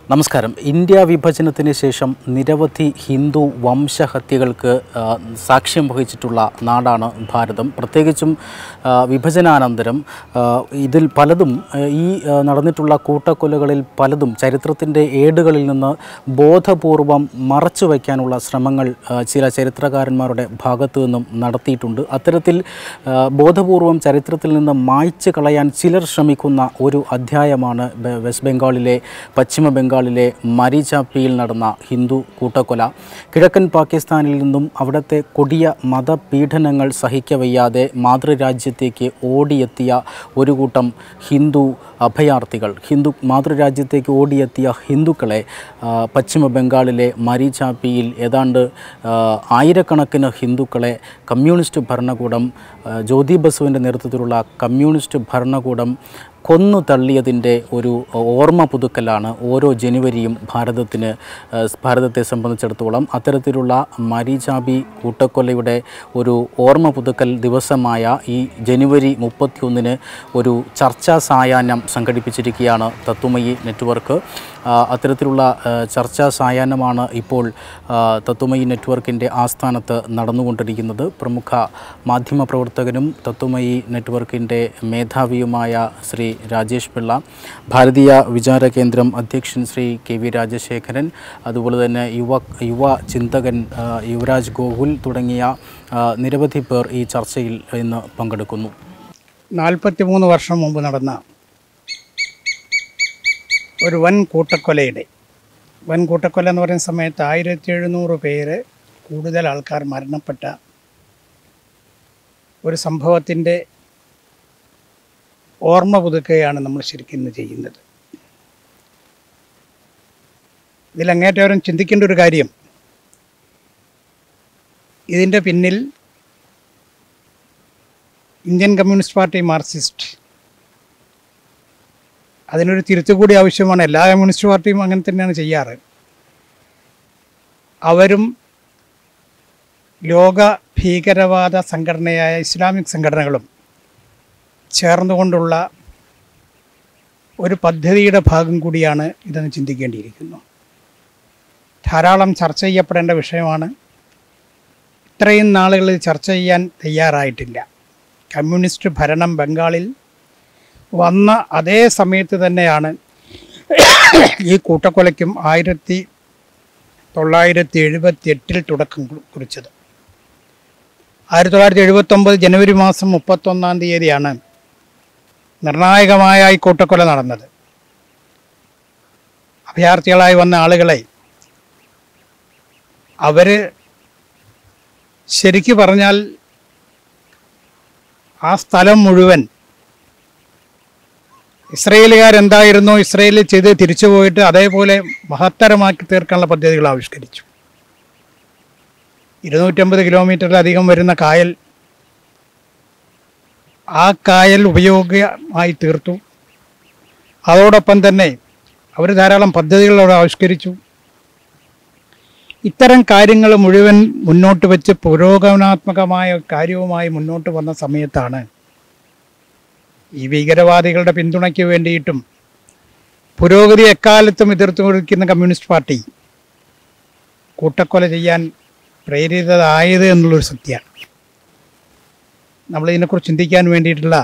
നമസ്കാരം ഇന്ത്യ വിഭജനത്തിന് ശേഷം നിരവധി ഹിന്ദു വംശഹത്യകൾക്ക് ആ, സാക്ഷ്യം വഹിച്ചിട്ടുള്ള നാടാണ് ഭാരതം പ്രത്യേകിച്ചും ആ, വിഭജനാനന്തരം ആ, ഇതിൽ പലതും ആ, ഈ ആ, നടന്നിട്ടുള്ള കൂട്ടക്കൊലകളിൽ പലതും ചരിത്രത്തിൻ്റെ ഏടുകളിൽ നിന്ന് ബോധപൂർവം മറച്ചു വയ്ക്കാനുള്ള ശ്രമങ്ങൾ ആ, ചില ചരിത്രകാരന്മാരുടെ ഭാഗത്തു നിന്നും നടത്തിയിട്ടുണ്ട് അത്തരത്തിൽ ആ, ബോധപൂർവം ചരിത്രത്തിൽ നിന്ന് മായ്ച്ചു കളയാൻ ചിലർ ശ്രമിക്കുന്ന ഒരു അധ്യായമാണ് ബെ- വെസ്റ്റ് ബംഗാളിലെ പശ്ചിമ ബംഗാളിലെ മരിചാപ്പിയിൽ നടന്ന ഹിന്ദു കൂട്ടക്കൊല കിഴക്കൻ പാകിസ്ഥാനിൽ നിന്നും അവിടുത്തെ കൊടിയ മതപീഡനങ്ങൾ സഹിക്കവയ്യാതെ മാതൃരാജ്യത്തേക്ക് ഓടിയെത്തിയ ഒരു കൂട്ടം ഹിന്ദു അഭയാർത്ഥികൾ ഹിന്ദു മാതൃരാജ്യത്തേക്ക് ഓടിയെത്തിയ ഹിന്ദുക്കളെ ആ, പശ്ചിമ ബംഗാളിലെ മരിചാപ്പിയിൽ ഏതാണ്ട് ആ, ആയിരക്കണക്കിന് ഹിന്ദുക്കളെ കമ്മ്യൂണിസ്റ്റ് ഭരണകൂടം ആ, ജ്യോതി ബസുവിൻ്റെ നേതൃത്വത്തിലുള്ള കമ്മ്യൂണിസ്റ്റ് ഭരണകൂടം കൊന്നു തള്ളിയതിൻ്റെ ഒരു ഓർമ്മ പുതുക്കലാണ് ഓരോ ജനുവരിയും ഭാരതത്തിന് ആ, ഭാരതത്തെ സംബന്ധിച്ചിടത്തോളം അത്തരത്തിലുള്ള മരിചാബി കൂട്ടക്കൊലയുടെ ഒരു ഓർമ്മ പുതുക്കൽ ദിവസമായ ഈ ജനുവരി മുപ്പത്തിയൊന്നിന് ഒരു ചർച്ചാ സായാഹ്നം സംഘടിപ്പിച്ചിരിക്കുകയാണ് തത്വമയി നെറ്റ്വർക്ക് ആ, അത്തരത്തിലുള്ള ആ, ചർച്ചാ സായാഹ്നമാണ് ഇപ്പോൾ ആ, തത്വമയി നെറ്റ്വർക്കിൻ്റെ ആസ്ഥാനത്ത് നടന്നുകൊണ്ടിരിക്കുന്നത് പ്രമുഖ മാധ്യമപ്രവർത്തകനും തത്വമയി നെറ്റ്വർക്കിൻ്റെ മേധാവിയുമായ ശ്രീ രാജേഷ് പിള്ള ഭാരതീയ വിചാര കേന്ദ്രം അധ്യക്ഷൻ ശ്രീ കെ വി രാജശേഖരൻ അതുപോലെ തന്നെ യുവ യുവ ചിന്തകൻ ആ, യുവരാജ് ഗോകുൽ തുടങ്ങിയ ആ, നിരവധി പേർ ഈ ചർച്ചയിൽ ഇന്ന് പങ്കെടുക്കുന്നു നാൽപ്പത്തി മൂന്ന് വർഷം മുമ്പ് നടന്ന ഒരു വൻ കൂട്ടക്കൊലയുടെ വൻ കൂട്ടക്കൊല എന്ന് പറയുന്ന സമയത്ത് ആയിരത്തി എഴുന്നൂറ് പേര് കൂടുതൽ ആൾക്കാർ മരണപ്പെട്ട ഒരു സംഭവത്തിൻ്റെ ഓർമ്മ പുതുക്കുകയാണ് നമ്മൾ ശരിക്കും ഇന്ന് ചെയ്യുന്നത് ഇതിൽ അങ്ങേറ്റവരും ചിന്തിക്കേണ്ട ഒരു കാര്യം ഇതിൻ്റെ പിന്നിൽ ഇന്ത്യൻ കമ്മ്യൂണിസ്റ്റ് പാർട്ടി മാർക്സിസ്റ്റ് അതിനൊരു തിരുത്തുകൂടി ആവശ്യമാണ് എല്ലാ കമ്മ്യൂണിസ്റ്റ് പാർട്ടിയും അങ്ങനെ തന്നെയാണ് ചെയ്യാറ് അവരും ലോക ഭീകരവാദ സംഘടനയായ ഇസ്ലാമിക് സംഘടനകളും ചേർന്നുകൊണ്ടുള്ള ഒരു പദ്ധതിയുടെ ഭാഗം കൂടിയാണ് ഇതെന്ന് ചിന്തിക്കേണ്ടിയിരിക്കുന്നു ധാരാളം ചർച്ച ചെയ്യപ്പെടേണ്ട വിഷയമാണ് ഇത്രയും നാളുകളിൽ ചർച്ച ചെയ്യാൻ തയ്യാറായിട്ടില്ല കമ്മ്യൂണിസ്റ്റ് ഭരണം ബംഗാളിൽ വന്ന അതേ സമയത്ത് തന്നെയാണ് ഈ കൂട്ടക്കൊലയ്ക്കും ആയിരത്തി തൊള്ളായിരത്തി എഴുപത്തി എട്ടിൽ തുടക്കം കു- കുറിച്ചത് ആയിരത്തി തൊള്ളായിരത്തി എഴുപത്തൊമ്പത് ജനുവരി മാസം മുപ്പത്തൊന്നാം തീയതിയാണ് നിർണായകമായ ഈ കൂട്ടക്കൊല നടന്നത് അഭയാർത്ഥികളായി വന്ന ആളുകളെ അവർ ശരിക്കു പറഞ്ഞാൽ ആ സ്ഥലം മുഴുവൻ ഇസ്രയേലുകാരെന്തായിരുന്നോ ഇസ്രയേലിൽ ചെയ്ത് തിരിച്ചു പോയിട്ട് അതേപോലെ മഹത്തരമാക്കി തീർക്കാനുള്ള പദ്ധതികൾ ആവിഷ്കരിച്ചു ഇരുന്നൂറ്റമ്പത് കിലോമീറ്ററിലധികം വരുന്ന കായൽ ആ കായൽ ഉപയോഗമായി തീർത്തു അതോടൊപ്പം തന്നെ അവർ ധാരാളം പദ്ധതികൾ അവിടെ ആവിഷ്കരിച്ചു ഇത്തരം കാര്യങ്ങൾ മുഴുവൻ മുന്നോട്ട് വെച്ച് പുരോഗമനാത്മകമായ കാര്യവുമായി മുന്നോട്ട് വന്ന സമയത്താണ് ഈ ഭീകരവാദികളുടെ പിന്തുണയ്ക്ക് വേണ്ടിയിട്ടും പുരോഗതി എക്കാലത്തും എതിർത്തു കൊടുക്കുന്ന കമ്മ്യൂണിസ്റ്റ് പാർട്ടി കൂട്ടക്കൊല ചെയ്യാൻ പ്രേരിതരായത് എന്നുള്ളൊരു സത്യമാണ് നമ്മളിതിനെക്കുറിച്ച് ചിന്തിക്കാൻ വേണ്ടിയിട്ടുള്ള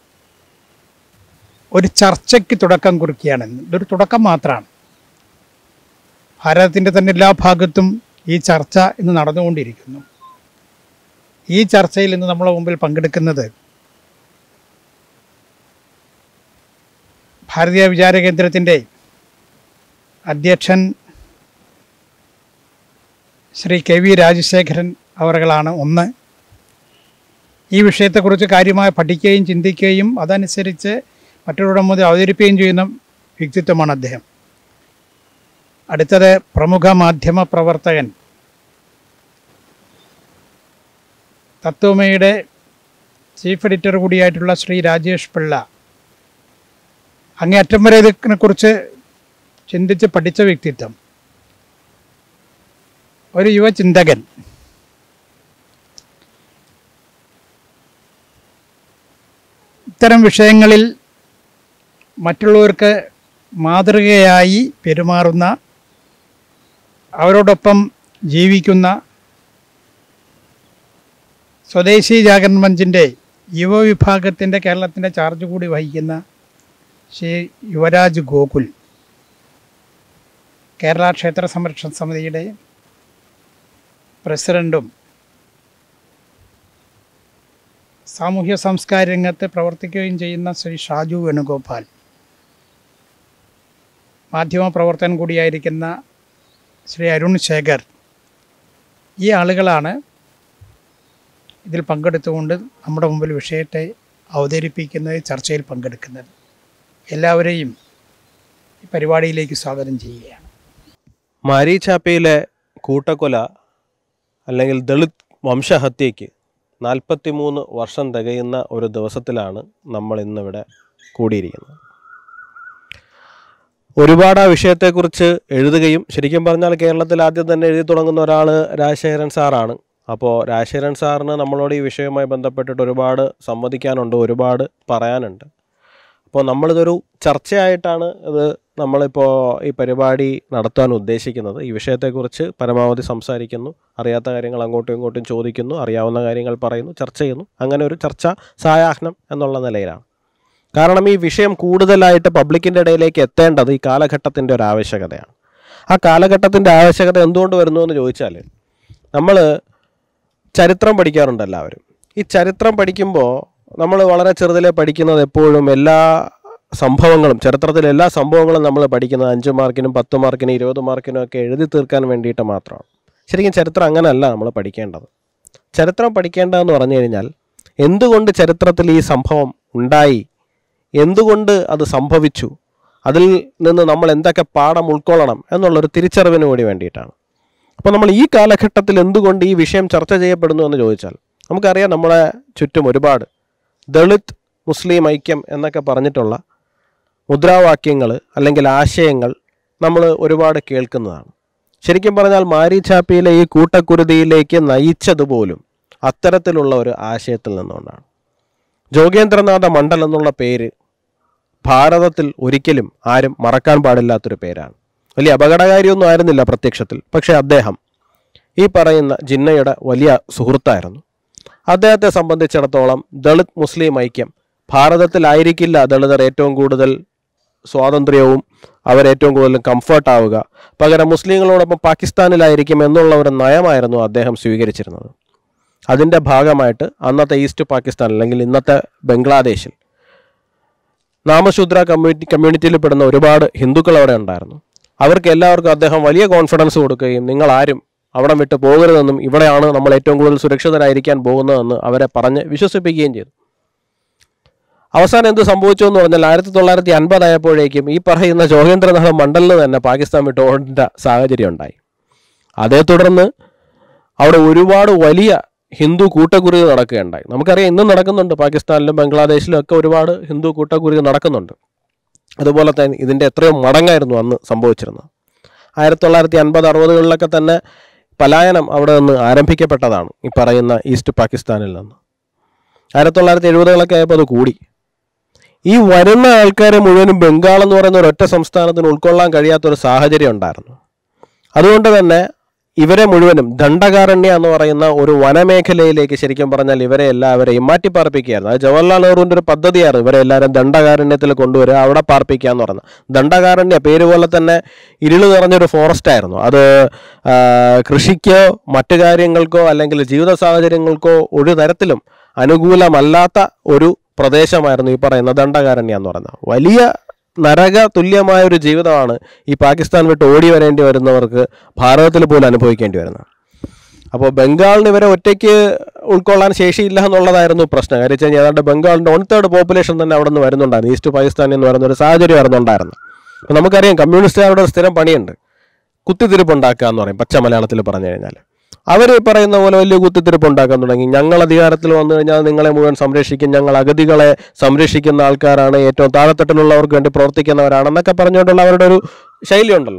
ഒരു ചർച്ചയ്ക്ക് തുടക്കം കുറിക്കുകയാണ് ഇതൊരു തുടക്കം മാത്രമാണ് ഭാരതത്തിൻ്റെ തന്നെ എല്ലാ ഭാഗത്തും ഈ ചർച്ച ഇന്ന് നടന്നുകൊണ്ടിരിക്കുന്നു ഈ ചർച്ചയിൽ ഇന്ന് നമ്മളെ മുമ്പിൽ പങ്കെടുക്കുന്നത് ഭാരതീയ വിചാര കേന്ദ്രത്തിൻ്റെ അധ്യക്ഷൻ ശ്രീ കെ വി രാജശേഖരൻ അവറുകളാണ് ഒന്ന് ഈ വിഷയത്തെക്കുറിച്ച് കാര്യമായി പഠിക്കുകയും ചിന്തിക്കുകയും അതനുസരിച്ച് മറ്റുള്ളവരുടെ മുന്നിൽ അവതരിപ്പിക്കുകയും ചെയ്യുന്ന വ്യക്തിത്വമാണ് അദ്ദേഹം അടുത്തത് പ്രമുഖ മാധ്യമ പ്രവർത്തകൻ തത്വമയുടെ ചീഫ് എഡിറ്റർ കൂടിയായിട്ടുള്ള ശ്രീ രാജേഷ് പിള്ള അങ്ങേയറ്റം വരെ ഇതിനെക്കുറിച്ച് ചിന്തിച്ച് പഠിച്ച വ്യക്തിത്വം ഒരു യുവചിന്തകൻ ഇത്തരം വിഷയങ്ങളിൽ മറ്റുള്ളവർക്ക് മാതൃകയായി പെരുമാറുന്ന അവരോടൊപ്പം ജീവിക്കുന്ന സ്വദേശി ജാഗരൺ മഞ്ചിൻ്റെ യുവവിഭാഗത്തിൻ്റെ കേരളത്തിൻ്റെ ചാർജ് കൂടി വഹിക്കുന്ന ശ്രീ യുവരാജ് ഗോകുൽ കേരള ക്ഷേത്ര സംരക്ഷണ സമിതിയുടെ പ്രസിഡൻറ്റും സാമൂഹ്യ സംസ്കാര രംഗത്ത് പ്രവർത്തിക്കുകയും ചെയ്യുന്ന ശ്രീ ഷാജു വേണുഗോപാൽ മാധ്യമ പ്രവർത്തകൻ കൂടിയായിരിക്കുന്ന ശ്രീ അരുൺ ശേഖർ ഈ ആളുകളാണ് ഇതിൽ പങ്കെടുത്തുകൊണ്ട് നമ്മുടെ മുമ്പിൽ വിഷയത്തെ അവതരിപ്പിക്കുന്നത് ചർച്ചയിൽ പങ്കെടുക്കുന്നത് എല്ലാവരെയും ഈ പരിപാടിയിലേക്ക് സ്വാഗതം ചെയ്യുകയാണ് മാരീചാപ്പയിലെ കൂട്ടക്കൊല അല്ലെങ്കിൽ ദളിത് വംശഹത്യയ്ക്ക് നാൽപ്പത്തിമൂന്ന് വർഷം തികയുന്ന ഒരു ദിവസത്തിലാണ് നമ്മൾ ഇന്നിവിടെ കൂടിയിരിക്കുന്നത് ഒരുപാട് ആ വിഷയത്തെക്കുറിച്ച് എഴുതുകയും ശരിക്കും പറഞ്ഞാൽ കേരളത്തിൽ ആദ്യം തന്നെ എഴുതി തുടങ്ങുന്ന ഒരാൾ രാജശേഖരൻ സാറാണ് അപ്പോൾ രാജശേഖരൻ സാറിന് നമ്മളോട് ഈ വിഷയവുമായി ബന്ധപ്പെട്ടിട്ട് ഒരുപാട് സംവദിക്കാനുണ്ട് ഒരുപാട് പറയാനുണ്ട് അപ്പോൾ നമ്മളിതൊരു ചർച്ചയായിട്ടാണ് ഇത് നമ്മളിപ്പോൾ ഈ പരിപാടി നടത്താൻ ഉദ്ദേശിക്കുന്നത് ഈ വിഷയത്തെക്കുറിച്ച് പരമാവധി സംസാരിക്കുന്നു അറിയാത്ത കാര്യങ്ങൾ അങ്ങോട്ടും ഇങ്ങോട്ടും ചോദിക്കുന്നു അറിയാവുന്ന കാര്യങ്ങൾ പറയുന്നു ചർച്ച ചെയ്യുന്നു അങ്ങനെ ഒരു ചർച്ച സായാഹ്നം എന്നുള്ള നിലയിലാണ് കാരണം ഈ വിഷയം കൂടുതലായിട്ട് പബ്ലിക്കിൻ്റെ ഇടയിലേക്ക് എത്തേണ്ടത് ഈ കാലഘട്ടത്തിൻ്റെ ഒരു ആവശ്യകതയാണ് ആ കാലഘട്ടത്തിൻ്റെ ആവശ്യകത എന്തുകൊണ്ട് വരുന്നു എന്ന് ചോദിച്ചാൽ നമ്മൾ ചരിത്രം പഠിക്കാറുണ്ട് എല്ലാവരും ഈ ചരിത്രം പഠിക്കുമ്പോൾ നമ്മൾ വളരെ ചെറുതിലെ പഠിക്കുന്നത് എപ്പോഴും എല്ലാ സംഭവങ്ങളും ചരിത്രത്തിലെ എല്ലാ സംഭവങ്ങളും നമ്മൾ പഠിക്കുന്നത് അഞ്ച് മാർക്കിനും പത്ത് മാർക്കിനും ഇരുപത് മാർക്കിനും ഒക്കെ എഴുതി തീർക്കാൻ വേണ്ടിയിട്ട് മാത്രമാണ് ശരിക്കും ചരിത്രം അങ്ങനെയല്ല നമ്മൾ പഠിക്കേണ്ടത് ചരിത്രം പഠിക്കേണ്ടതെന്ന് പറഞ്ഞു കഴിഞ്ഞാൽ എന്തുകൊണ്ട് ചരിത്രത്തിൽ ഈ സംഭവം ഉണ്ടായി എന്തുകൊണ്ട് അത് സംഭവിച്ചു അതിൽ നിന്ന് നമ്മൾ എന്തൊക്കെ പാഠം ഉൾക്കൊള്ളണം എന്നുള്ളൊരു തിരിച്ചറിവിന് കൂടി വേണ്ടിയിട്ടാണ് അപ്പോൾ നമ്മൾ ഈ കാലഘട്ടത്തിൽ എന്തുകൊണ്ട് ഈ വിഷയം ചർച്ച ചെയ്യപ്പെടുന്നു എന്ന് ചോദിച്ചാൽ നമുക്കറിയാം നമ്മളെ ചുറ്റും ഒരുപാട് ദളിത് മുസ്ലിം ഐക്യം എന്നൊക്കെ പറഞ്ഞിട്ടുള്ള മുദ്രാവാക്യങ്ങൾ അല്ലെങ്കിൽ ആശയങ്ങൾ നമ്മൾ ഒരുപാട് കേൾക്കുന്നതാണ് ശരിക്കും പറഞ്ഞാൽ മാരിച്ചാപ്പിയിലെ ഈ കൂട്ടക്കുരുതിയിലേക്ക് നയിച്ചതുപോലും അത്തരത്തിലുള്ള ഒരു ആശയത്തിൽ നിന്നുകൊണ്ടാണ് ജോഗേന്ദ്രനാഥ മണ്ഡൽ എന്നുള്ള പേര് ഭാരതത്തിൽ ഒരിക്കലും ആരും മറക്കാൻ പാടില്ലാത്തൊരു പേരാണ് വലിയ അപകടകാരിയൊന്നും ആയിരുന്നില്ല പ്രത്യക്ഷത്തിൽ പക്ഷേ അദ്ദേഹം ഈ പറയുന്ന ജിന്നയുടെ വലിയ സുഹൃത്തായിരുന്നു അദ്ദേഹത്തെ സംബന്ധിച്ചിടത്തോളം ദളിത് മുസ്ലിം ഐക്യം ഭാരതത്തിലായിരിക്കില്ല ദളിതർ ഏറ്റവും കൂടുതൽ സ്വാതന്ത്ര്യവും അവരേറ്റവും കൂടുതൽ കംഫർട്ട് ആവുക പകരം മുസ്ലിങ്ങളോടൊപ്പം പാകിസ്ഥാനിലായിരിക്കും എന്നുള്ള ഒരു നയമായിരുന്നു അദ്ദേഹം സ്വീകരിച്ചിരുന്നത് അതിൻ്റെ ഭാഗമായിട്ട് അന്നത്തെ ഈസ്റ്റ് പാകിസ്ഥാൻ അല്ലെങ്കിൽ ഇന്നത്തെ ബംഗ്ലാദേശിൽ നാമശൂദ്ര കമ്മ്യൂണിറ്റി കമ്മ്യൂണിറ്റിയിൽ പെടുന്ന ഒരുപാട് ഹിന്ദുക്കൾ അവിടെ ഉണ്ടായിരുന്നു അവർക്ക് എല്ലാവർക്കും അദ്ദേഹം വലിയ കോൺഫിഡൻസ് കൊടുക്കുകയും നിങ്ങൾ ആരും അവിടെ വിട്ട് പോകരുതെന്നും ഇവിടെയാണ് നമ്മൾ ഏറ്റവും കൂടുതൽ സുരക്ഷിതരായിരിക്കാൻ പോകുന്നതെന്ന് അവരെ പറഞ്ഞ് വിശ്വസിപ്പിക്കുകയും ചെയ്തു അവസാനം എന്ത് സംഭവിച്ചു എന്ന് പറഞ്ഞാൽ ആയിരത്തി തൊള്ളായിരത്തി അൻപതായപ്പോഴേക്കും ഈ പറയുന്ന ജോഗേന്ദ്രനാഥ മണ്ഡലിന് തന്നെ പാകിസ്ഥാൻ വിട്ട് ഓടേണ്ട സാഹചര്യം ഉണ്ടായി അതേ തുടർന്ന് അവിടെ ഒരുപാട് വലിയ ഹിന്ദു കൂട്ടക്കുരുതി നടക്കുകയുണ്ടായി നമുക്കറിയാം ഇന്നും നടക്കുന്നുണ്ട് പാകിസ്ഥാനിലും ബംഗ്ലാദേശിലും ഒക്കെ ഒരുപാട് ഹിന്ദു കൂട്ടക്കുരുതി നടക്കുന്നുണ്ട് അതുപോലെ തന്നെ ഇതിൻ്റെ എത്രയോ മടങ്ങായിരുന്നു അന്ന് സംഭവിച്ചിരുന്നത് ആയിരത്തി തൊള്ളായിരത്തി അൻപത് അറുപതുകളിലൊക്കെ തന്നെ പലായനം അവിടെ നിന്ന് ആരംഭിക്കപ്പെട്ടതാണ് ഈ പറയുന്ന ഈസ്റ്റ് പാകിസ്ഥാനിൽ നിന്ന് ആയിരത്തി തൊള്ളായിരത്തി എഴുപതുകളൊക്കെ ആയപ്പോൾ അത് കൂടി ഈ വരുന്ന ആൾക്കാരെ മുഴുവനും ബംഗാൾ എന്ന് പറയുന്ന ഒരൊറ്റ സംസ്ഥാനത്തിന് ഉൾക്കൊള്ളാൻ കഴിയാത്തൊരു സാഹചര്യം ഉണ്ടായിരുന്നു അതുകൊണ്ട് തന്നെ ഇവരെ മുഴുവനും ദണ്ഡകാരണ്യ എന്ന് പറയുന്ന ഒരു വനമേഖലയിലേക്ക് ശരിക്കും പറഞ്ഞാൽ ഇവരെ എല്ലാവരെയും മാറ്റി പാർപ്പിക്കുകയായിരുന്നു അത് ജവഹർലാൽ നെഹ്റുവിൻ്റെ ഒരു പദ്ധതിയായിരുന്നു ഇവരെ എല്ലാവരും ദണ്ഡകാരണ്യത്തിൽ കൊണ്ടുവരിക അവിടെ പാർപ്പിക്കുക എന്ന് പറയുന്നത് ദണ്ഡകാരണ്യ പേര് പോലെ തന്നെ ഇരുള് നിറഞ്ഞൊരു ഫോറസ്റ്റ് ആയിരുന്നു അത് ആ, കൃഷിക്കോ മറ്റു കാര്യങ്ങൾക്കോ അല്ലെങ്കിൽ ജീവിത സാഹചര്യങ്ങൾക്കോ ഒരു തരത്തിലും അനുകൂലമല്ലാത്ത ഒരു പ്രദേശമായിരുന്നു ഈ പറയുന്ന ദണ്ഡകാരണ്യ എന്ന് പറയുന്നത് വലിയ നരക തുല്യമായ ഒരു ജീവിതമാണ് ഈ പാകിസ്ഥാൻ വിട്ട് ഓടി വരേണ്ടി വരുന്നവർക്ക് ഭാരതത്തിൽ പോലും അനുഭവിക്കേണ്ടി വരുന്നത് അപ്പോൾ ബംഗാളിന് ഇവരെ ഒറ്റയ്ക്ക് ഉൾക്കൊള്ളാൻ ശേഷിയില്ല എന്നുള്ളതായിരുന്നു പ്രശ്നം കാര്യം വെച്ച് കഴിഞ്ഞാൽ ഏതാണ്ട് ബംഗാളിൻ്റെ വൺ തേർഡ് പോപ്പുലേഷൻ തന്നെ അവിടെ നിന്ന് വരുന്നുണ്ടായിരുന്നു ഈസ്റ്റ് പാകിസ്ഥാൻ എന്ന് പറയുന്ന ഒരു സാഹചര്യമായിരുന്നു ഉണ്ടായിരുന്നത് അപ്പോൾ നമുക്കറിയാം കമ്മ്യൂണിസ്റ്റുകാരുടെ ഒരു സ്ഥിരം പണിയുണ്ട് കുത്തിത്തിരിപ്പ് ഉണ്ടാക്കുക എന്ന് പറയും പച്ച മലയാളത്തിൽ പറഞ്ഞു കഴിഞ്ഞാൽ അവർ ഈ പറയുന്ന പോലെ വലിയ കുത്തിത്തിരിപ്പ് ഉണ്ടാക്കാൻ തുടങ്ങി ഞങ്ങൾ അധികാരത്തിൽ വന്നു കഴിഞ്ഞാൽ നിങ്ങളെ മുഴുവൻ സംരക്ഷിക്കും ഞങ്ങൾ അഗതികളെ സംരക്ഷിക്കുന്ന ആൾക്കാരാണ് ഏറ്റവും താഴെത്തട്ടിലുള്ളവർക്ക് വേണ്ടി പ്രവർത്തിക്കുന്നവരാണെന്നൊക്കെ പറഞ്ഞുകൊണ്ടുള്ള അവരുടെ ഒരു ശൈലി ഉണ്ടല്ലോ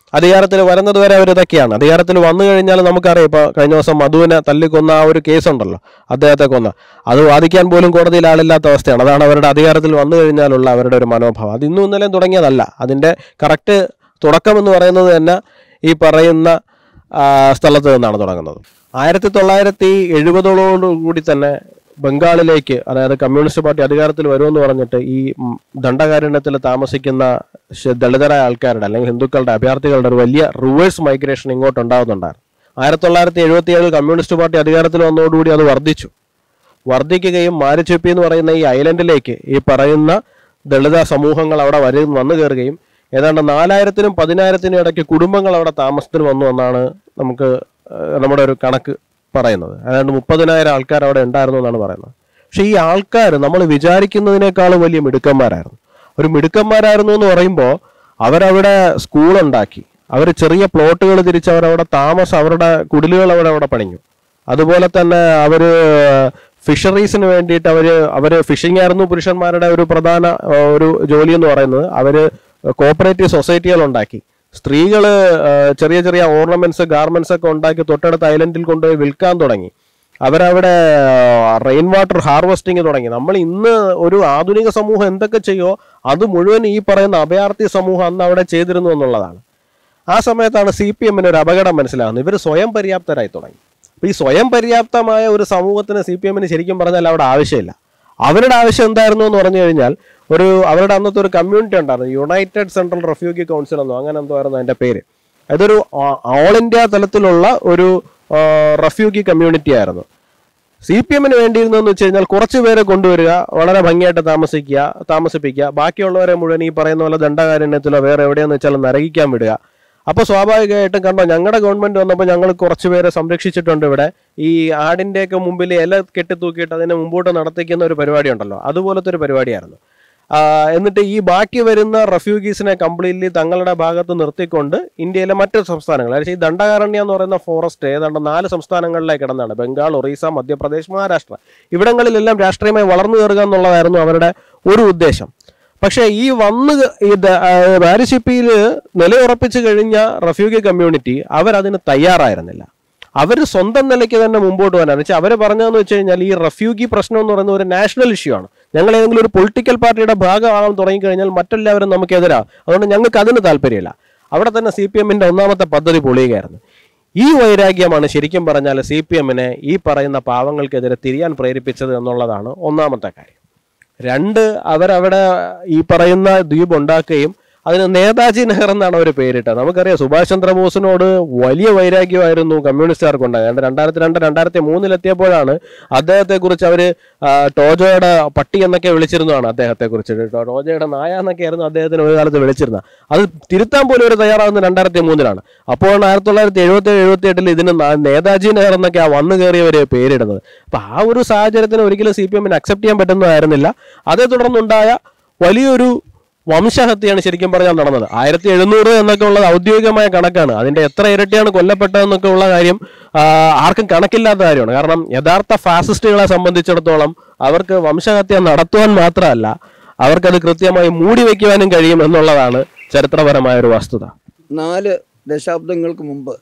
അധികാരത്തിൽ വരുന്നത് വരെ അവർ ഇതൊക്കെയാണ് അധികാരത്തിൽ വന്നു കഴിഞ്ഞാൽ നമുക്കറിയാം ഇപ്പോൾ കഴിഞ്ഞ ദിവസം മധുവിനെ തല്ലിക്കൊന്ന ആ ഒരു കേസ് ഉണ്ടല്ലോ അദ്ദേഹത്തെ കൊന്ന അത് വാദിക്കാൻ പോലും കോടതിയിൽ ആളില്ലാത്ത അവസ്ഥയാണ് അതാണ് അവരുടെ അധികാരത്തിൽ വന്നു കഴിഞ്ഞാലുള്ള അവരുടെ ഒരു മനോഭാവം അത് ഇന്നും ഇന്നലെയും തുടങ്ങിയതല്ല അതിൻ്റെ കറക്റ്റ് തുടക്കം എന്ന് പറയുന്നത് തന്നെ ഈ പറയുന്ന ആ, സ്ഥലത്ത് നിന്നാണ് തുടങ്ങുന്നത് ആയിരത്തി തൊള്ളായിരത്തി എഴുപതോടുകൂടി തന്നെ ബംഗാളിലേക്ക് അതായത് കമ്മ്യൂണിസ്റ്റ് പാർട്ടി അധികാരത്തിൽ വരുമെന്ന് പറഞ്ഞിട്ട് ഈ ഉം, ദണ്ഡകാരണ്യത്തിൽ താമസിക്കുന്ന ശ- ദളിതരായ ആൾക്കാരുടെ അല്ലെങ്കിൽ ഹിന്ദുക്കളുടെ അഭയാർത്ഥികളുടെ ഒരു വലിയ റിവേഴ്സ് മൈഗ്രേഷൻ ഇങ്ങോട്ട് ഉണ്ടാകുന്നുണ്ടായിരുന്നു ആയിരത്തി തൊള്ളായിരത്തി എഴുപത്തി ഏഴിൽ കമ്മ്യൂണിസ്റ്റ് പാർട്ടി അധികാരത്തിൽ വന്നതോടുകൂടി അത് വർദ്ധിച്ചു വർദ്ധിക്കുകയും മാരിച്ചെപ്പി എന്ന് പറയുന്ന ഈ ഐലൻഡിലേക്ക് ഈ പറയുന്ന ദളിത സമൂഹങ്ങൾ അവിടെ വരു വന്നു കയറുകയും ഏതാണ്ട് നാലായിരത്തിനും പതിനായിരത്തിനും ഇടയ്ക്ക് കുടുംബങ്ങൾ അവിടെ താമസത്തിന് വന്നു എന്നാണ് നമുക്ക് ഏഹ്, നമ്മുടെ ഒരു കണക്ക് പറയുന്നത് ഏതാണ്ട് മുപ്പതിനായിരം ആൾക്കാർ അവിടെ ഉണ്ടായിരുന്നു എന്നാണ് പറയുന്നത് പക്ഷേ ഈ ആൾക്കാർ നമ്മൾ വിചാരിക്കുന്നതിനേക്കാളും വലിയ മിടുക്കന്മാരായിരുന്നു ഒരു മിടുക്കന്മാരായിരുന്നു എന്ന് പറയുമ്പോൾ അവരവിടെ സ്കൂളുണ്ടാക്കി അവർ ചെറിയ പ്ലോട്ടുകൾ തിരിച്ച് അവരവിടെ താമസം അവരുടെ കുടിലുകൾ അവിടെ അവിടെ പണിഞ്ഞു അതുപോലെ തന്നെ അവര് ഫിഷറീസിന് വേണ്ടിയിട്ട് അവര് അവര് ഫിഷിംഗ് ആയിരുന്നു പുരുഷന്മാരുടെ ഒരു പ്രധാന ആ, ഒരു ജോലി എന്ന് പറയുന്നത് അവര് കോപ്പറേറ്റീവ് സൊസൈറ്റികൾ ഉണ്ടാക്കി സ്ത്രീകള് ആ, ചെറിയ ചെറിയ ഓർണമെന്റ്സ് ഗാർമെന്റ്സ് ഒക്കെ ഉണ്ടാക്കി തൊട്ടടുത്ത ഐലൻഡിൽ കൊണ്ടുപോയി വിൽക്കാൻ തുടങ്ങി അവരവിടെ റെയിൻ വാട്ടർ ഹാർവെസ്റ്റിംഗ് തുടങ്ങി നമ്മൾ ഇന്ന് ഒരു ആധുനിക സമൂഹം എന്തൊക്കെ ചെയ്യോ അത് മുഴുവൻ ഈ പറയുന്ന അഭയാർത്ഥി സമൂഹം അന്ന് അവിടെ ചെയ്തിരുന്നു എന്നുള്ളതാണ് ആ സമയത്താണ് സി പി എമ്മിന് ഒരു അപകടം മനസ്സിലാകുന്നത് ഇവർ സ്വയം പര്യാപ്തരായി തുടങ്ങി അപ്പൊ ഈ സ്വയം പര്യാപ്തമായ ഒരു സമൂഹത്തിന് സി പി എമ്മിന് ശരിക്കും പറഞ്ഞാൽ അവിടെ ആവശ്യമില്ല അവരുടെ ആവശ്യം എന്തായിരുന്നു എന്ന് പറഞ്ഞു കഴിഞ്ഞാൽ ഒരു അവരുടെ അന്നത്തെ ഒരു കമ്മ്യൂണിറ്റി ഉണ്ടായിരുന്നു യുണൈറ്റഡ് സെൻട്രൽ റെഫ്യൂഗി കൗൺസിൽ എന്നോ അങ്ങനെ എന്തോ ആയിരുന്നു അതിന്റെ പേര് അതൊരു ഓൾ ഇന്ത്യ തലത്തിലുള്ള ഒരു റെഫ്യൂഗി കമ്മ്യൂണിറ്റി ആയിരുന്നു സി പി എമ്മിന് വേണ്ടിയിരുന്നെന്ന് വെച്ച് കഴിഞ്ഞാൽ കുറച്ച് പേരെ കൊണ്ടുവരിക വളരെ ഭംഗിയായിട്ട് താമസിക്കുക താമസിപ്പിക്കുക ബാക്കിയുള്ളവരെ മുഴുവൻ ഈ പറയുന്ന പോലെ ദണ്ഡകാരണ്യത്തിലോ വേറെ എവിടെയെന്ന് വെച്ചാൽ നരകിക്കാൻ വിടുക അപ്പോൾ സ്വാഭാവികമായിട്ടും കണ്ടോ ഞങ്ങളുടെ ഗവൺമെന്റ് വന്നപ്പോൾ ഞങ്ങൾ കുറച്ച് പേരെ സംരക്ഷിച്ചിട്ടുണ്ട് ഇവിടെ ഈ ആടിന്റെയൊക്കെ മുമ്പിൽ ഇല കെട്ടിത്തൂക്കിയിട്ട് അതിനെ മുമ്പോട്ട് നടത്തിക്കുന്ന ഒരു പരിപാടി ഉണ്ടല്ലോ അതുപോലത്തെ ഒരു പരിപാടിയായിരുന്നു ആ, എന്നിട്ട് ഈ ബാക്കി വരുന്ന റെഫ്യൂഗീസിനെ കംപ്ലീറ്റ്ലി തങ്ങളുടെ ഭാഗത്ത് നിർത്തിക്കൊണ്ട് ഇന്ത്യയിലെ മറ്റ് സംസ്ഥാനങ്ങൾ അതായത് ഈ ദണ്ഡകാരണ്യ എന്ന് പറയുന്ന ഫോറസ്റ്റ് ഏതാണ്ട് നാല് സംസ്ഥാനങ്ങളിലേക്ക് കിടന്നാണ് ബംഗാൾ ഒറീസ മധ്യപ്രദേശ് മഹാരാഷ്ട്ര ഇവിടങ്ങളിലെല്ലാം രാഷ്ട്രീയമായി വളർന്നു കയറുക എന്നുള്ളതായിരുന്നു അവരുടെ ഒരു ഉദ്ദേശം പക്ഷേ ഈ വന്ന് ഇത് വാരിഷിപ്പിയിൽ നിലയുറപ്പിച്ചു കഴിഞ്ഞ റെഫ്യൂഗി കമ്മ്യൂണിറ്റി അവരതിന് തയ്യാറായിരുന്നില്ല അവർ സ്വന്തം നിലയ്ക്ക് തന്നെ മുമ്പോട്ട് പോകാനാണ് വെച്ചാൽ അവർ പറഞ്ഞതെന്ന് വെച്ച് കഴിഞ്ഞാൽ ഈ റെഫ്യൂഗി പ്രശ്നം എന്ന് പറയുന്നത് ഒരു നാഷണൽ ഇഷ്യൂ ആണ് ഞങ്ങൾ ഏതെങ്കിലും ഒരു പൊളിറ്റിക്കൽ പാർട്ടിയുടെ ഭാഗമാകാൻ തുടങ്ങിക്കഴിഞ്ഞാൽ മറ്റെല്ലാവരും നമുക്കെതിരാ അതുകൊണ്ട് ഞങ്ങൾക്ക് അതിന് താല്പര്യമില്ല അവിടെ തന്നെ സി പി എമ്മിന്റെ ഒന്നാമത്തെ പദ്ധതി പൊളിയുകയായിരുന്നു ഈ വൈരാഗ്യമാണ് ശരിക്കും പറഞ്ഞാൽ സി പി എമ്മിനെ ഈ പറയുന്ന പാവങ്ങൾക്കെതിരെ തിരിയാൻ പ്രേരിപ്പിച്ചത് എന്നുള്ളതാണ് ഒന്നാമത്തെ കാര്യം രണ്ട് അവരവിടെ ഈ പറയുന്ന ദ്വീപ് ഉണ്ടാക്കുകയും അതിന് നേതാജി നെഹർ എന്നാണ് അവർ പേരിട്ടത് നമുക്കറിയാം സുഭാഷ് ചന്ദ്രബോസിനോട് വലിയ വൈരാഗ്യമായിരുന്നു കമ്മ്യൂണിസ്റ്റുകാർക്ക് ഉണ്ടായത് രണ്ടായിരത്തി രണ്ട് രണ്ടായിരത്തി മൂന്നിലെത്തിയപ്പോഴാണ് അദ്ദേഹത്തെ കുറിച്ച് അവർ ടോജോയുടെ പട്ടി എന്നൊക്കെ വിളിച്ചിരുന്നതാണ് അദ്ദേഹത്തെ കുറിച്ച് ടോജോയുടെ നായ എന്നൊക്കെ ആയിരുന്നു അദ്ദേഹത്തിന് ഒരു കാലത്ത് വിളിച്ചിരുന്നത് അത് തിരുത്താൻ പോലും ഒരു തയ്യാറാകുന്നത് രണ്ടായിരത്തി മൂന്നിലാണ് അപ്പോഴാണ് ആയിരത്തി തൊള്ളായിരത്തി എഴുപത്തി ഏഴ് എഴുപത്തി എട്ടിൽ ഇതിന് നാ- നേതാജി നെഹർ എന്നൊക്കെ ആ വന്നു കയറിയവര് പേരിടുന്നത് അപ്പൊ ആ ഒരു സാഹചര്യത്തിന് ഒരിക്കലും സി പി എമ്മിന് അക്സെപ്റ്റ് ചെയ്യാൻ പറ്റുന്നതായിരുന്നില്ല അതേ തുടർന്നുണ്ടായ വലിയൊരു വംശഹത്യയാണ് ശരിക്കും പറഞ്ഞാൽ നടന്നത് ആയിരത്തി എഴുന്നൂറ് എന്നൊക്കെ ഉള്ളത് ഔദ്യോഗികമായ കണക്കാണ് അതിന്റെ എത്ര ഇരട്ടിയാണ് കൊല്ലപ്പെട്ടതെന്നൊക്കെ ഉള്ള കാര്യം ആ, ആർക്കും കണക്കില്ലാത്ത കാര്യമാണ് കാരണം യഥാർത്ഥ ഫാസിസ്റ്റുകളെ സംബന്ധിച്ചിടത്തോളം അവർക്ക് വംശഹത്യ നടത്തുവാൻ മാത്രമല്ല അവർക്കത് കൃത്യമായി മൂടി വയ്ക്കുവാനും കഴിയും എന്നുള്ളതാണ് ചരിത്രപരമായ ഒരു വസ്തുത നാല് ദശാബ്ദങ്ങൾക്ക് മുമ്പ്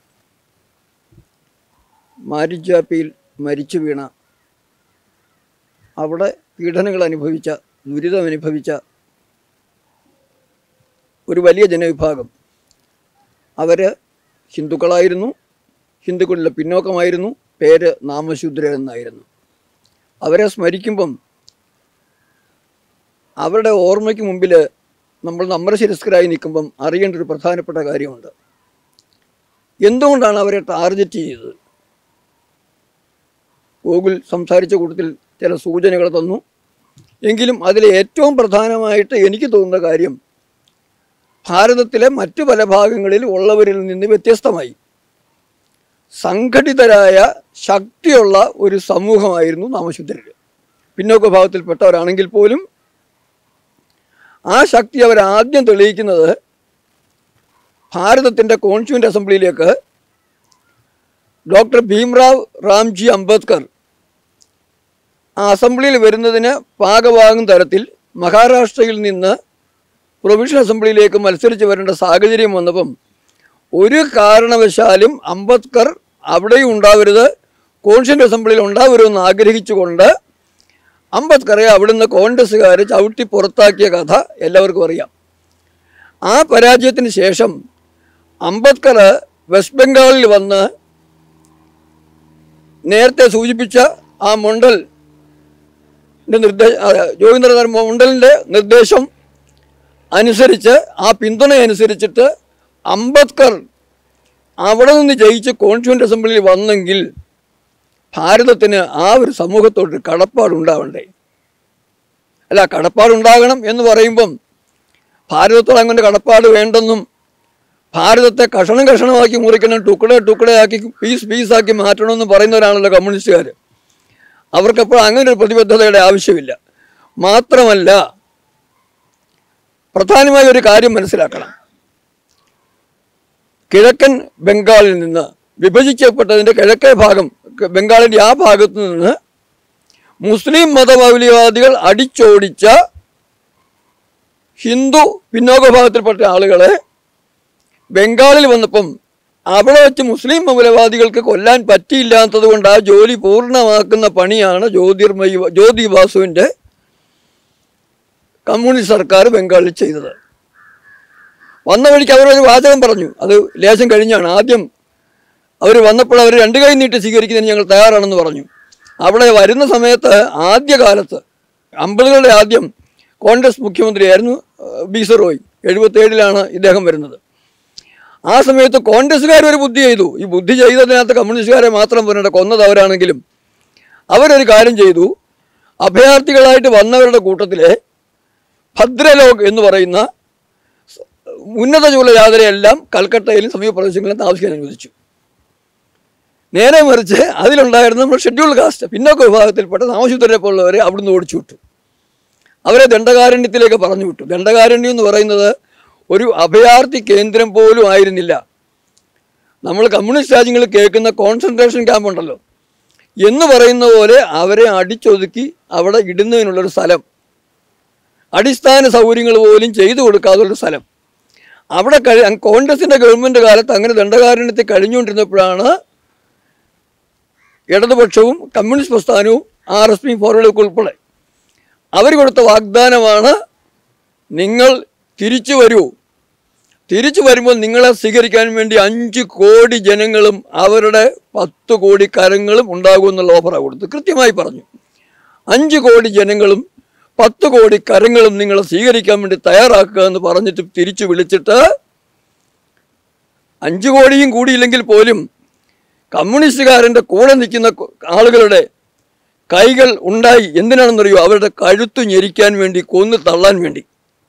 മാരിജാപ്പിയിൽ മരിച്ചു വീണ അവിടെ പീഡനങ്ങൾ അനുഭവിച്ച ദുരിതം അനുഭവിച്ച ഒരു വലിയ ജനവിഭാഗം അവർ ഹിന്ദുക്കളായിരുന്നു ഹിന്ദുക്കളിലെ പിന്നോക്കമായിരുന്നു പേര് നാമശൂദ്രർ എന്നായിരുന്നു അവരെ സ്മരിക്കുമ്പം അവരുടെ ഓർമ്മയ്ക്ക് മുമ്പിൽ നമ്മൾ നമ്രശിരസ്കരായി നിൽക്കുമ്പം അറിയേണ്ട ഒരു പ്രധാനപ്പെട്ട കാര്യമുണ്ട് എന്തുകൊണ്ടാണ് അവരെ ടാർഗറ്റ് ചെയ്തത് ഗൂഗിൾ സംസാരിച്ച കൂട്ടത്തിൽ ചില സൂചനകൾ തന്നു എങ്കിലും അതിൽ ഏറ്റവും പ്രധാനമായിട്ട് എനിക്ക് തോന്നുന്ന കാര്യം ഭാരതത്തിലെ മറ്റു പല ഭാഗങ്ങളിൽ ഉള്ളവരിൽ നിന്ന് വ്യത്യസ്തമായി സംഘടിതരായ ശക്തിയുള്ള ഒരു സമൂഹമായിരുന്നു നാമശുദ്ധർ പിന്നോക്ക വിഭാഗത്തിൽപ്പെട്ടവരാണെങ്കിൽ പോലും ആ ശക്തി അവർ ആദ്യം തെളിയിക്കുന്നത് ഭാരതത്തിൻ്റെ കോൺസ്റ്റിറ്റ്യൂൻ്റ് അസംബ്ലിയിലേക്ക് ഡോക്ടർ ഭീംറാവ് റാംജി അംബേദ്കർ ആ അസംബ്ലിയിൽ വരുന്നതിന് പാകമാകും തരത്തിൽ മഹാരാഷ്ട്രയിൽ നിന്ന് പ്രൊവിഷ്യൽ അസംബ്ലിയിലേക്ക് മത്സരിച്ച് വരേണ്ട സാഹചര്യം വന്നപ്പം ഒരു കാരണവശാലും അംബേദ്കർ അവിടെയും ഉണ്ടാവരുത് കോൺഷ്യൻ്റ് അസംബ്ലിയിൽ ഉണ്ടാവരുമെന്ന് ആഗ്രഹിച്ചുകൊണ്ട് അംബേദ്കറെ അവിടുന്ന് കോൺഗ്രസ്സുകാർ ചവിട്ടി പുറത്താക്കിയ കഥ എല്ലാവർക്കും അറിയാം ആ പരാജയത്തിന് ശേഷം അംബേദ്കർ വെസ്റ്റ് ബംഗാളിൽ വന്ന് നേരത്തെ സൂചിപ്പിച്ച ആ മണ്ഡൽ നിർദ്ദേശ ജോഗീന്ദ്രനാഥ് മണ്ഡലിൻ്റെ നിർദ്ദേശം അനുസരിച്ച് ആ പിന്തുണ അനുസരിച്ചിട്ട് അംബേദ്കർ അവിടെ നിന്ന് ജയിച്ച് കോൺസ്റ്റിറ്റ്യൂൻ്റ് അസംബ്ലിയിൽ വന്നെങ്കിൽ ഭാരതത്തിന് ആ ഒരു സമൂഹത്തോട് കടപ്പാടുണ്ടാവണ്ടേ അല്ല കടപ്പാടുണ്ടാകണം എന്ന് പറയുമ്പം ഭാരതത്തോട് അങ്ങനെ കടപ്പാട് വേണ്ടെന്നും ഭാരതത്തെ കഷണം കഷണമാക്കി മുറിക്കണം ടുക്കട ടുക്കടയാക്കി പീസ് പീസാക്കി മാറ്റണമെന്ന് പറയുന്നവരാണല്ലോ കമ്മ്യൂണിസ്റ്റുകാർ അവർക്കപ്പോൾ അങ്ങനെ ഒരു പ്രതിബദ്ധതയുടെ ആവശ്യമില്ല മാത്രമല്ല പ്രധാനമായ ഒരു കാര്യം മനസ്സിലാക്കണം കിഴക്കൻ ബംഗാളിൽ നിന്ന് വിഭജിക്കപ്പെട്ടതിൻ്റെ കിഴക്കേ ഭാഗം ക- ബംഗാളിൻ്റെ ആ ഭാഗത്ത് നിന്ന് മുസ്ലിം മതമൗലികവാദികൾ അടിച്ചോടിച്ച ഹിന്ദു പിന്നോക്ക വിഭാഗത്തിൽപ്പെട്ട ആളുകളെ ബംഗാളിൽ വന്നപ്പം അവിടെ വെച്ച് മുസ്ലിം മൗലവാദികൾക്ക് കൊല്ലാൻ പറ്റിയില്ലാത്തത് കൊണ്ട് ആ ജോലി പൂർണ്ണമാക്കുന്ന പണിയാണ് ജ്യോതിർമയി ജ്യോതി ബാസുവിൻ്റെ കമ്മ്യൂണിസ്റ്റ് സർക്കാർ ബംഗാളിൽ ചെയ്തത് വന്ന വഴിക്ക് അവരൊരു വാചകം പറഞ്ഞു അത് ലേശം കഴിഞ്ഞാണ് ആദ്യം അവർ വന്നപ്പോൾ അവർ രണ്ട് കൈ നീട്ടി സ്വീകരിക്കുന്നതിന് ഞങ്ങൾ തയ്യാറാണെന്ന് പറഞ്ഞു അവിടെ വരുന്ന സമയത്ത് ആദ്യകാലത്ത് അമ്പതുകളുടെ ആദ്യം കോൺഗ്രസ് മുഖ്യമന്ത്രിയായിരുന്നു ഏഹ്, ബി സി റോയ് എഴുപത്തേഴിലാണ് ഇദ്ദേഹം വരുന്നത് ആ സമയത്ത് കോൺഗ്രസ്സുകാർ ഒരു ബുദ്ധി ചെയ്തു ഈ ബുദ്ധി ചെയ്തതിനകത്ത് കമ്മ്യൂണിസ്റ്റുകാരെ മാത്രം പറഞ്ഞിട്ട് കൊന്നത് അവരാണെങ്കിലും അവരൊരു കാര്യം ചെയ്തു അഭയാർത്ഥികളായിട്ട് വന്നവരുടെ കൂട്ടത്തിലെ ഭദ്രലോക് എന്ന് പറയുന്ന ഉന്നത ചൂല യാത്രയെല്ലാം കൽക്കട്ടയിലും സമീപ പ്രദേശങ്ങളിലും താമസിക്കാൻ അനുവദിച്ചു നേരെ മറിച്ച് അതിലുണ്ടായിരുന്ന നമ്മുടെ ഷെഡ്യൂൾ കാസ്റ്റ് പിന്നോക്ക വിഭാഗത്തിൽപ്പെട്ട താമസൂത്രരെ പോലുള്ളവരെ അവിടുന്ന് ഓടിച്ചു വിട്ടു അവരെ ദണ്ഡകാരണ്യത്തിലേക്ക് പറഞ്ഞു വിട്ടു ദണ്ഡകാരണ്യം എന്ന് പറയുന്നത് ഒരു അഭയാർത്ഥി കേന്ദ്രം പോലും ആയിരുന്നില്ല നമ്മൾ കമ്മ്യൂണിസ്റ്റ് രാജ്യങ്ങളിൽ കേൾക്കുന്ന കോൺസെൻട്രേഷൻ ക്യാമ്പ് ഉണ്ടല്ലോ എന്ന് പറയുന്ന പോലെ അവരെ അടിച്ചൊതുക്കി അവിടെ ഇടുന്നതിനുള്ളൊരു സ്ഥലം അടിസ്ഥാന സൗകര്യങ്ങൾ പോലും ചെയ്തു കൊടുക്കാതുള്ളൊരു സ്ഥലം അവിടെ കഴി കോൺഗ്രസിൻ്റെ ഗവൺമെൻറ് കാലത്ത് അങ്ങനെ ദണ്ഡകാരണ്യത്തിൽ കഴിഞ്ഞുകൊണ്ടിരുന്നപ്പോഴാണ് ഇടതുപക്ഷവും കമ്മ്യൂണിസ്റ്റ് പ്രസ്ഥാനവും ആർ എസ് പി ഫോർവേഡൊക്കെ ഉൾപ്പെടെ അവർ കൊടുത്ത വാഗ്ദാനമാണ് നിങ്ങൾ തിരിച്ചു വരൂ തിരിച്ചു വരുമ്പോൾ നിങ്ങളെ സ്വീകരിക്കാൻ വേണ്ടി അഞ്ച് കോടി ജനങ്ങളും അവരുടെ പത്ത് കോടി കരങ്ങളും ഉണ്ടാകും എന്നുള്ള ഓഫറാണ് കൊടുത്തു കൃത്യമായി പറഞ്ഞു അഞ്ച് കോടി ജനങ്ങളും പത്ത് കോടി കരങ്ങളും നിങ്ങളെ സ്വീകരിക്കാൻ വേണ്ടി തയ്യാറാക്കുക എന്ന് പറഞ്ഞിട്ട് തിരിച്ചു വിളിച്ചിട്ട് അഞ്ച് കോടിയും കൂടിയില്ലെങ്കിൽ പോലും കമ്മ്യൂണിസ്റ്റുകാരൻ്റെ കൂടെ നിൽക്കുന്ന കൊ- ആളുകളുടെ കൈകൾ ഉണ്ടായി എന്തിനാണെന്നറിയോ അവരുടെ കഴുത്തു ഞെരിക്കാൻ വേണ്ടി കൊന്നു തള്ളാൻ വേണ്ടി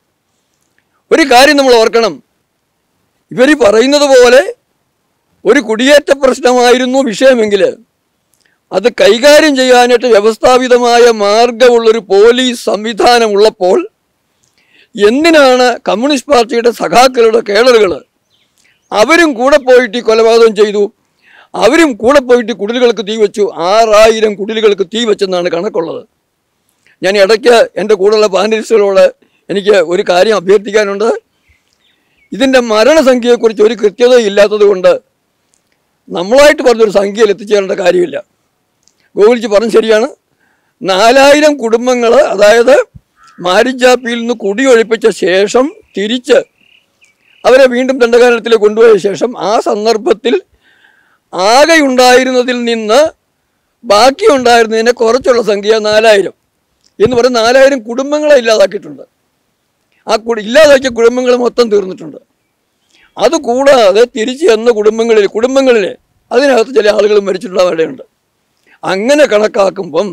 ഒരു കാര്യം നമ്മൾ ഓർക്കണം ഇവർ പറയുന്നത് പോലെ ഒരു കുടിയേറ്റ പ്രശ്നമായിരുന്നു വിഷയമെങ്കിൽ അത് കൈകാര്യം ചെയ്യാനായിട്ട് വ്യവസ്ഥാപിതമായ മാർഗമുള്ളൊരു പോലീസ് സംവിധാനമുള്ളപ്പോൾ എന്തിനാണ് കമ്മ്യൂണിസ്റ്റ് പാർട്ടിയുടെ സഖാക്കളുടെ കേളറുകൾ അവരും കൂടെ പോയിട്ട് ഈ കൊലപാതകം ചെയ്തു അവരും കൂടെ പോയിട്ട് കുടിലുകൾക്ക് തീ വെച്ചു ആറായിരം കുടിലുകൾക്ക് തീ വെച്ചെന്നാണ് കണക്കുള്ളത് ഞാൻ ഇടയ്ക്ക് എൻ്റെ കൂടെയുള്ള പാനലിസ്റ്റുകളോട് എനിക്ക് ഒരു കാര്യം അഭ്യർത്ഥിക്കാനുണ്ട് ഇതിൻ്റെ മരണസംഖ്യയെക്കുറിച്ച് ഒരു കൃത്യതയും ഇല്ലാത്തത് കൊണ്ട് നമ്മളായിട്ട് പറഞ്ഞൊരു സംഖ്യയിൽ എത്തിച്ചേരേണ്ട കാര്യമില്ല ഗോകുൽജി പറഞ്ഞ ശരിയാണ് നാലായിരം കുടുംബങ്ങൾ അതായത് മാരിജാപ്പിയിൽ നിന്ന് കുടിയൊഴിപ്പിച്ച ശേഷം തിരിച്ച് അവരെ വീണ്ടും ദണ്ഡകാരണത്തിലേക്ക് കൊണ്ടുപോയ ശേഷം ആ സന്ദർഭത്തിൽ ആകെ ഉണ്ടായിരുന്നതിൽ നിന്ന് ബാക്കി ഉണ്ടായിരുന്നതിനെ കുറച്ചുള്ള സംഖ്യ നാലായിരം എന്ന് പറഞ്ഞ് നാലായിരം കുടുംബങ്ങളെ ഇല്ലാതാക്കിയിട്ടുണ്ട് ആ കുടി ഇല്ലാതാക്കിയ കുടുംബങ്ങൾ മൊത്തം തീർന്നിട്ടുണ്ട് അതുകൂടാതെ തിരിച്ചു ചെന്ന കുടുംബങ്ങളിൽ കുടുംബങ്ങളിൽ അതിനകത്ത് ചില ആളുകൾ മരിച്ചിട്ടുള്ളവരുടെയുണ്ട് അങ്ങനെ കണക്കാക്കുമ്പം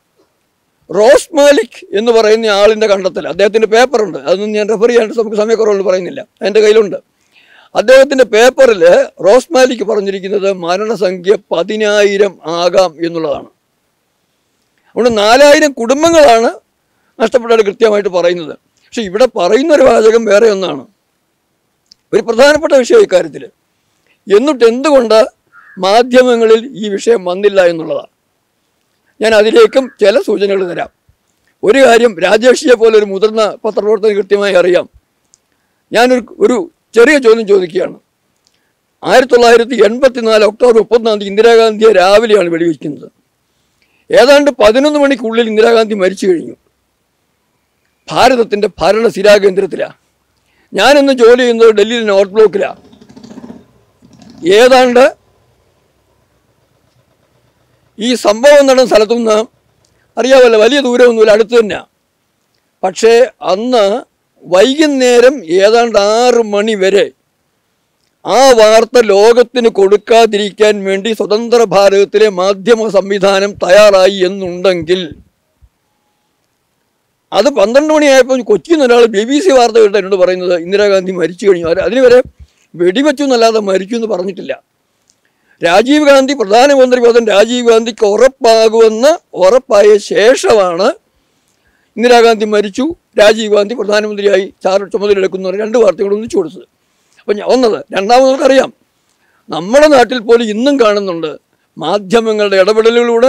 റോസ് മാലിക് എന്ന് പറയുന്ന ആളിൻ്റെ കണ്ടെത്തൽ അദ്ദേഹത്തിൻ്റെ പേപ്പറുണ്ട് അതൊന്നും ഞാൻ റെഫർ ചെയ്യാനായിട്ട് നമുക്ക് സമയക്കുറവുണ്ട് പറയുന്നില്ല എൻ്റെ കയ്യിലുണ്ട് അദ്ദേഹത്തിൻ്റെ പേപ്പറിൽ റോസ് മാലിക് പറഞ്ഞിരിക്കുന്നത് മരണസംഖ്യ പതിനായിരം ആകാം എന്നുള്ളതാണ് അതുകൊണ്ട് നാലായിരം കുടുംബങ്ങളാണ് നഷ്ടപ്പെട്ടത് കൃത്യമായിട്ട് പറയുന്നത് പക്ഷെ ഇവിടെ പറയുന്ന ഒരു വാചകം വേറെ ഒന്നാണ് ഒരു പ്രധാനപ്പെട്ട വിഷയം ഇക്കാര്യത്തിൽ എന്നിട്ട് എന്തുകൊണ്ട് മാധ്യമങ്ങളിൽ ഈ വിഷയം വന്നില്ല എന്നുള്ളതാണ് ഞാൻ അതിലേക്കും ചില സൂചനകൾ തരാം ഒരു കാര്യം രാജേഷിയെ പോലെ ഒരു മുതിർന്ന പത്രപ്രവർത്തകന് കൃത്യമായി അറിയാം ഞാനൊരു ഒരു ചെറിയ ചോദ്യം ചോദിക്കുകയാണ് ആയിരത്തി തൊള്ളായിരത്തി എൺപത്തിനാല് ഒക്ടോബർ മുപ്പത്തിനാം തീയതി ഇന്ദിരാഗാന്ധിയെ രാവിലെയാണ് വെടിവെക്കുന്നത് ഏതാണ്ട് പതിനൊന്ന് മണിക്കുള്ളിൽ ഇന്ദിരാഗാന്ധി മരിച്ചു കഴിഞ്ഞു ഭാരതത്തിൻ്റെ ഭരണ സ്ഥിരാകേന്ദ്രത്തിലാണ് ഞാനിന്ന് ജോലി ചെയ്യുന്നത് ഡൽഹിയിൽ നോർത്ത് ബ്ലോക്കിലാണ് ഏതാണ്ട് ഈ സംഭവം നടന്ന സ്ഥലത്തുനിന്ന് അറിയാമല്ലോ വലിയ ദൂരമൊന്നുമില്ല അടുത്ത് തന്നെയാണ് പക്ഷേ അന്ന് വൈകുന്നേരം ഏതാണ്ട് ആറ് മണി വരെ ആ വാർത്ത ലോകത്തിന് കൊടുക്കാതിരിക്കാൻ വേണ്ടി സ്വതന്ത്ര ഭാരതത്തിലെ മാധ്യമ സംവിധാനം തയ്യാറായി എന്നുണ്ടെങ്കിൽ അത് പന്ത്രണ്ട് മണിയായപ്പോൾ കൊച്ചിയിൽ നിന്ന് ഒരാൾ ബി ബി സി വാർത്ത കേട്ട് എന്നോട് പറയുന്നത് ഇന്ദിരാഗാന്ധി മരിച്ചു കഴിഞ്ഞു അത് അതിന് വരെ വെടിവെച്ചു എന്നല്ലാതെ മരിച്ചു എന്ന് പറഞ്ഞിട്ടില്ല രാജീവ് ഗാന്ധി പ്രധാനമന്ത്രി പദം രാജീവ് ഗാന്ധിക്ക് ഉറപ്പാകുമെന്ന് ഉറപ്പായ ശേഷമാണ് ഇന്ദിരാഗാന്ധി മരിച്ചു രാജീവ് ഗാന്ധി പ്രധാനമന്ത്രിയായി ചാർ ചുമതലയെടുക്കുന്ന രണ്ട് വാർത്തകൾ ഒന്നിച്ചു കൊടുത്തത് അപ്പം ഞാൻ ഒന്നത് രണ്ടാമത് നമുക്കറിയാം നമ്മുടെ നാട്ടിൽ പോലും ഇന്നും കാണുന്നുണ്ട് മാധ്യമങ്ങളുടെ ഇടപെടലുകളിലൂടെ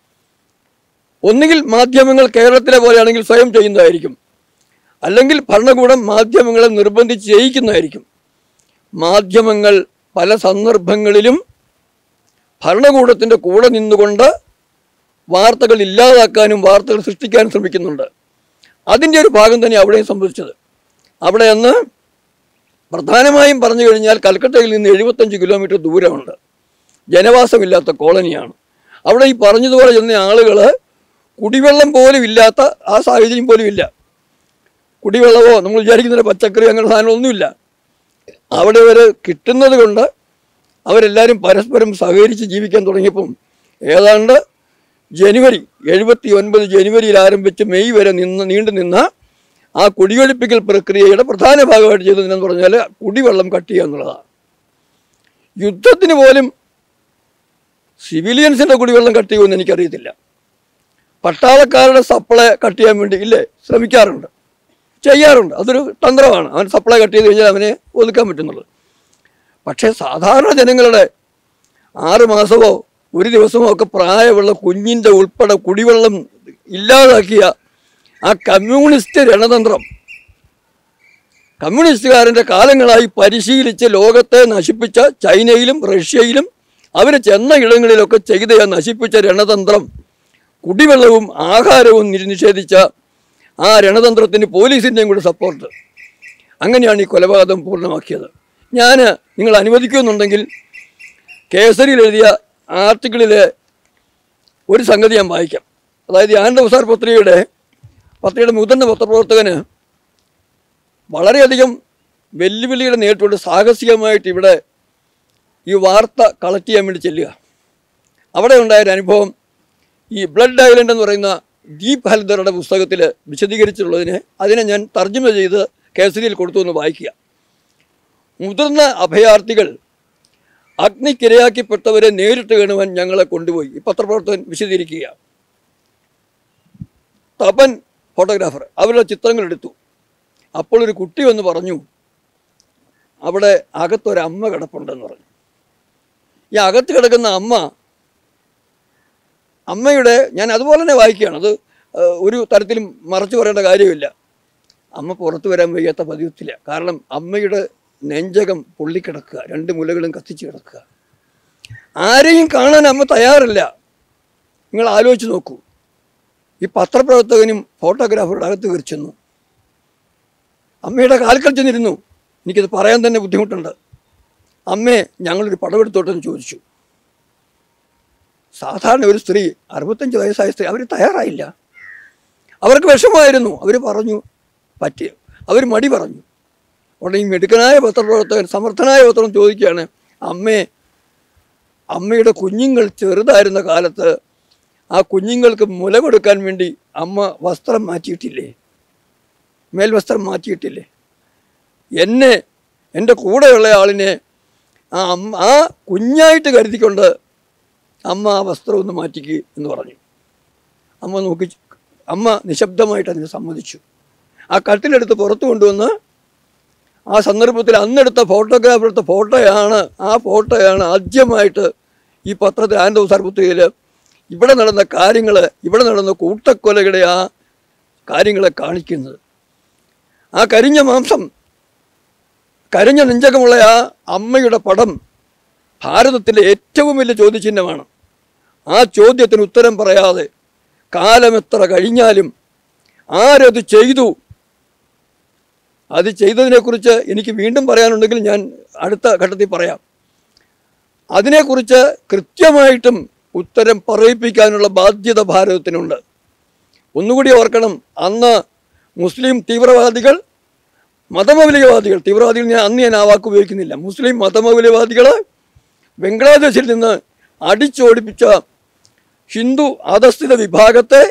ഒന്നുകിൽ മാധ്യമങ്ങൾ കേരളത്തിലെ പോലെയാണെങ്കിൽ സ്വയം ചെയ്യുന്നതായിരിക്കും അല്ലെങ്കിൽ ഭരണകൂടം മാധ്യമങ്ങളെ നിർബന്ധിച്ച് ചെയ്യിക്കുന്നതായിരിക്കും മാധ്യമങ്ങൾ പല സന്ദർഭങ്ങളിലും ഭരണകൂടത്തിൻ്റെ കൂടെ നിന്നുകൊണ്ട് വാർത്തകൾ ഇല്ലാതാക്കാനും വാർത്തകൾ സൃഷ്ടിക്കാനും ശ്രമിക്കുന്നുണ്ട് അതിൻ്റെ ഒരു ഭാഗം തന്നെ അവിടെയും സംഭവിച്ചത് അവിടെ അന്ന് പ്രധാനമായും പറഞ്ഞു കഴിഞ്ഞാൽ കൽക്കട്ടയിൽ നിന്ന് എഴുപത്തഞ്ച് കിലോമീറ്റർ ദൂരമുണ്ട് ജനവാസമില്ലാത്ത കോളനിയാണ് അവിടെ ഈ പറഞ്ഞതുപോലെ ചെന്ന ആളുകൾ കുടിവെള്ളം പോലും ഇല്ലാത്ത ആ സാഹചര്യം പോലും ഇല്ല കുടിവെള്ളമോ നമ്മൾ വിചാരിക്കുന്ന പച്ചക്കറി അങ്ങനെ സാധനമൊന്നുമില്ല അവിടെ അവർ കിട്ടുന്നത് കൊണ്ട് അവരെല്ലാവരും പരസ്പരം സഹകരിച്ച് ജീവിക്കാൻ തുടങ്ങിയപ്പം ഏതാണ്ട് ജനുവരി എഴുപത്തി ഒൻപത് ജനുവരിയിൽ ആരംഭിച്ച് മെയ് വരെ നിന്ന് നീണ്ടു നിന്ന ആ കുടിയൊഴിപ്പിക്കൽ പ്രക്രിയയുടെ പ്രധാന ഭാഗമായിട്ട് ചെയ്തതെന്ന് പറഞ്ഞാൽ കുടിവെള്ളം കട്ട് ചെയ്യുക എന്നുള്ളതാണ് യുദ്ധത്തിന് പോലും സിവിലിയൻസിൻ്റെ കുടിവെള്ളം കട്ട് ചെയ്യുമെന്ന് എനിക്കറിയത്തില്ല പട്ടാളക്കാരുടെ സപ്ലൈ കട്ട് ചെയ്യാൻ വേണ്ടി ഇല്ലേ ശ്രമിക്കാറുണ്ട് ചെയ്യാറുണ്ട് അതൊരു തന്ത്രമാണ് അവൻ സപ്ലൈ കട്ട് ചെയ്ത് കഴിഞ്ഞാൽ അവനെ ഒതുക്കാൻ പറ്റുന്നുള്ളത് പക്ഷേ സാധാരണ ജനങ്ങളുടെ ആറ് മാസമോ ഒരു ദിവസമോ ഒക്കെ പ്രായമുള്ള കുഞ്ഞിൻ്റെ ഉൾപ്പെടെ കുടിവെള്ളം ഇല്ലാതാക്കിയ ആ കമ്മ്യൂണിസ്റ്റ് രണതന്ത്രം കമ്മ്യൂണിസ്റ്റുകാരൻ്റെ കാലങ്ങളായി പരിശീലിച്ച് ലോകത്തെ നശിപ്പിച്ച ചൈനയിലും റഷ്യയിലും അവർ ചെന്ന ഇടങ്ങളിലൊക്കെ ചെയ്ത ആ നശിപ്പിച്ച രണതന്ത്രം കുടിവെള്ളവും ആഹാരവും നി- നിഷേധിച്ച ആ രണതന്ത്രത്തിന് പോലീസിൻ്റെയും കൂടെ സപ്പോർട്ട് അങ്ങനെയാണ് ഈ കൊലപാതകം പൂർണ്ണമാക്കിയത് ഞാൻ നിങ്ങൾ അനുവദിക്കുന്നുണ്ടെങ്കിൽ കേസരിയിൽ എഴുതിയ ആർട്ടിക്കിളിലെ ഒരു സംഗതി ഞാൻ വായിക്കാം അതായത് ഈ ആനന്ദ പ്രസാർ പത്രികയുടെ പത്രികയുടെ മുതിർന്ന പത്രപ്രവർത്തകന് വളരെയധികം വെല്ലുവിളിയുടെ നേരിട്ടുകൊണ്ട് സാഹസികമായിട്ട് ഇവിടെ ഈ വാർത്ത കളക്ട് ചെയ്യാൻ വേണ്ടി ചെല്ലുക അവിടെ ഉണ്ടായ ഒരു അനുഭവം ഈ ബ്ലഡ് ഐലൻഡ് എന്ന് പറയുന്ന ദീപ് ഹൽദറുടെ പുസ്തകത്തിൽ വിശദീകരിച്ചിട്ടുള്ളതിനെ അതിനെ ഞാൻ തർജ്ജമ ചെയ്ത് കേസരിയിൽ കൊടുത്തു എന്ന് വായിക്കുക മുതിർന്ന അഭയാർത്ഥികൾ അഗ്നിക്കിരയാക്കിപ്പെട്ടവരെ നേരിട്ട് കാണുവാൻ ഞങ്ങളെ കൊണ്ടുപോയി ഈ പത്രപ്രവർത്തകൻ വിശദീകരിക്കുക തപൻ ഫോട്ടോഗ്രാഫർ അവരുടെ ചിത്രങ്ങൾ എടുത്തു അപ്പോൾ ഒരു കുട്ടി വന്ന് പറഞ്ഞു അവിടെ അകത്തൊരമ്മ കിടപ്പുണ്ടെന്ന് പറഞ്ഞു ഈ അകത്ത് കിടക്കുന്ന അമ്മ അമ്മയുടെ ഞാൻ അതുപോലെ തന്നെ വായിക്കുകയാണ് അത് ഏഹ്, ഒരു തരത്തിലും മറച്ചു പറയേണ്ട കാര്യമില്ല അമ്മ പുറത്തു വരാൻ വയ്യാത്ത പതിവത്തില്ല കാരണം അമ്മയുടെ നെഞ്ചകം പൊള്ളിക്കിടക്കുക രണ്ട് മുലകളും കത്തിച്ച് കിടക്കുക ആരെയും കാണാൻ അമ്മ തയ്യാറില്ല നിങ്ങൾ ആലോചിച്ച് നോക്കൂ ഈ പത്രപ്രവർത്തകനും ഫോട്ടോഗ്രാഫറുടെ അകത്ത് കയറി ചെന്നു അമ്മയുടെ കാൽക്കൽ ചെന്നിരുന്നു എനിക്കത് പറയാൻ തന്നെ ബുദ്ധിമുട്ടുണ്ട് അമ്മേ ഞങ്ങളൊരു പടമെടുത്തോട്ടെന്ന് ചോദിച്ചു സാധാരണ ഒരു സ്ത്രീ അറുപത്തഞ്ച് വയസ്സായ സ്ത്രീ അവർ തയ്യാറായില്ല അവർക്ക് വിഷമമായിരുന്നു അവർ പറഞ്ഞു പറ്റി അവർ മടി പറഞ്ഞു ഉടനെ ഈ മിടുക്കനായ പത്രപ്രവർത്തകൻ സമർത്ഥനായ പത്രം ചോദിക്കുകയാണ് അമ്മേ അമ്മയുടെ കുഞ്ഞുങ്ങൾ ചെറുതായിരുന്ന കാലത്ത് ആ കുഞ്ഞുങ്ങൾക്ക് മുല കൊടുക്കാൻ വേണ്ടി അമ്മ വസ്ത്രം മാറ്റിയിട്ടില്ലേ മേൽവസ്ത്രം മാറ്റിയിട്ടില്ലേ എന്നെ എൻ്റെ കൂടെയുള്ള ആളിനെ ആ അമ്മ ആ കുഞ്ഞായിട്ട് കരുതിക്കൊണ്ട് അമ്മ ആ വസ്ത്രം ഒന്ന് മാറ്റിക്ക് എന്ന് പറഞ്ഞു അമ്മ നോക്കി അമ്മ നിശബ്ദമായിട്ട് അതിന് സമ്മതിച്ചു ആ കട്ടിലെടുത്ത് പുറത്തു കൊണ്ടുവന്ന് ആ സന്ദർഭത്തിൽ അന്നെടുത്ത ഫോട്ടോഗ്രാഫർ എടുത്ത ഫോട്ടോയാണ് ആ ഫോട്ടോയാണ് ആദ്യമായിട്ട് ഈ പത്രത്തിൽ ആനന്ദ സർപ്പുത്തിയിൽ ഇവിടെ നടന്ന കാര്യങ്ങൾ ഇവിടെ നടന്ന കൂട്ടക്കൊലകളുടെ ആ കാര്യങ്ങളെ കാണിക്കുന്നത് ആ കരിഞ്ഞ മാംസം കരിഞ്ഞ നെഞ്ചകമുള്ള ആ അമ്മയുടെ പടം ഭാരതത്തിലെ ഏറ്റവും വലിയ ചോദ്യചിഹ്നമാണ് ആ ചോദ്യത്തിന് ഉത്തരം പറയാതെ കാലമെത്ര കഴിഞ്ഞാലും ആരത് ചെയ്തു അത് ചെയ്തതിനെക്കുറിച്ച് എനിക്ക് വീണ്ടും പറയാനുണ്ടെങ്കിൽ ഞാൻ അടുത്ത ഘട്ടത്തിൽ പറയാം അതിനെക്കുറിച്ച് കൃത്യമായിട്ടും ഉത്തരം പറയിപ്പിക്കാനുള്ള ബാധ്യത ഭാരതത്തിനുണ്ട് ഒന്നുകൂടി ഓർക്കണം അന്ന് മുസ്ലിം തീവ്രവാദികൾ മതമൗലികവാദികൾ തീവ്രവാദികൾ ഞാൻ അന്ന് ഞാൻ ആ വാക്ക് ഉപയോഗിക്കുന്നില്ല മുസ്ലിം മതമൗലികവാദികൾ ബംഗ്ലാദേശിൽ നിന്ന് അടിച്ചോടിപ്പിച്ച ഹിന്ദു അധസ്ഥിത വിഭാഗത്തെ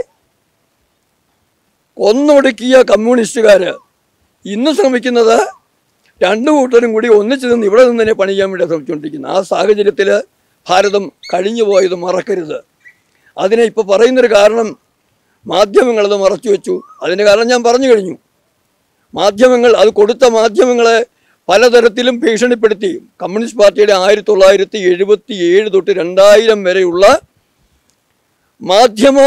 കൊന്നൊടുക്കിയ കമ്മ്യൂണിസ്റ്റുകാർ ഇന്ന് ശ്രമിക്കുന്നത് രണ്ടു കൂട്ടരും കൂടി ഒന്നിച്ചു നിന്ന് ഇവിടെ നിന്ന് തന്നെ പണിയാൻ വേണ്ടി ശ്രമിച്ചുകൊണ്ടിരിക്കുന്നു ആ സാഹചര്യത്തിൽ ഭാരതം കഴിഞ്ഞു പോയത് മറക്കരുത് അതിനെ ഇപ്പോൾ പറയുന്നൊരു കാരണം മാധ്യമങ്ങളത് മറച്ചു വെച്ചു അതിൻ്റെ കാരണം ഞാൻ പറഞ്ഞു കഴിഞ്ഞു മാധ്യമങ്ങൾ അത് കൊടുത്ത മാധ്യമങ്ങളെ പലതരത്തിലും ഭീഷണിപ്പെടുത്തി കമ്മ്യൂണിസ്റ്റ് പാർട്ടിയുടെ ആയിരത്തി തൊള്ളായിരത്തി എഴുപത്തി ഏഴ് തൊട്ട് രണ്ടായിരം വരെയുള്ള മാധ്യമ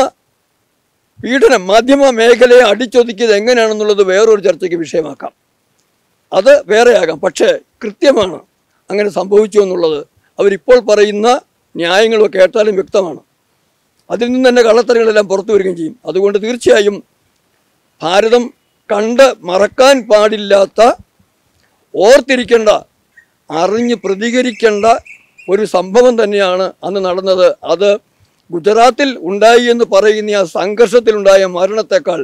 പീഡനം മാധ്യമ മേഖലയെ അടിച്ചൊതുക്കിയത് എങ്ങനെയാണെന്നുള്ളത് വേറൊരു ചർച്ചയ്ക്ക് വിഷയമാക്കാം അത് വേറെയാകാം പക്ഷേ കൃത്യമാണ് അങ്ങനെ സംഭവിച്ചു എന്നുള്ളത് അവരിപ്പോൾ പറയുന്ന ന്യായങ്ങളും കേട്ടാലും വ്യക്തമാണ് അതിൽ നിന്ന് തന്നെ കള്ളത്തരങ്ങളെല്ലാം പുറത്തു വരികയും ചെയ്യും അതുകൊണ്ട് തീർച്ചയായും ഭാരതം കണ്ട് മറക്കാൻ പാടില്ലാത്ത ഓർത്തിരിക്കേണ്ട അറിഞ്ഞ് പ്രതികരിക്കേണ്ട ഒരു സംഭവം തന്നെയാണ് അന്ന് നടന്നത് അത് ഗുജറാത്തിൽ ഉണ്ടായി എന്ന് പറയുന്ന ആ സംഘർഷത്തിലുണ്ടായ മരണത്തെക്കാൾ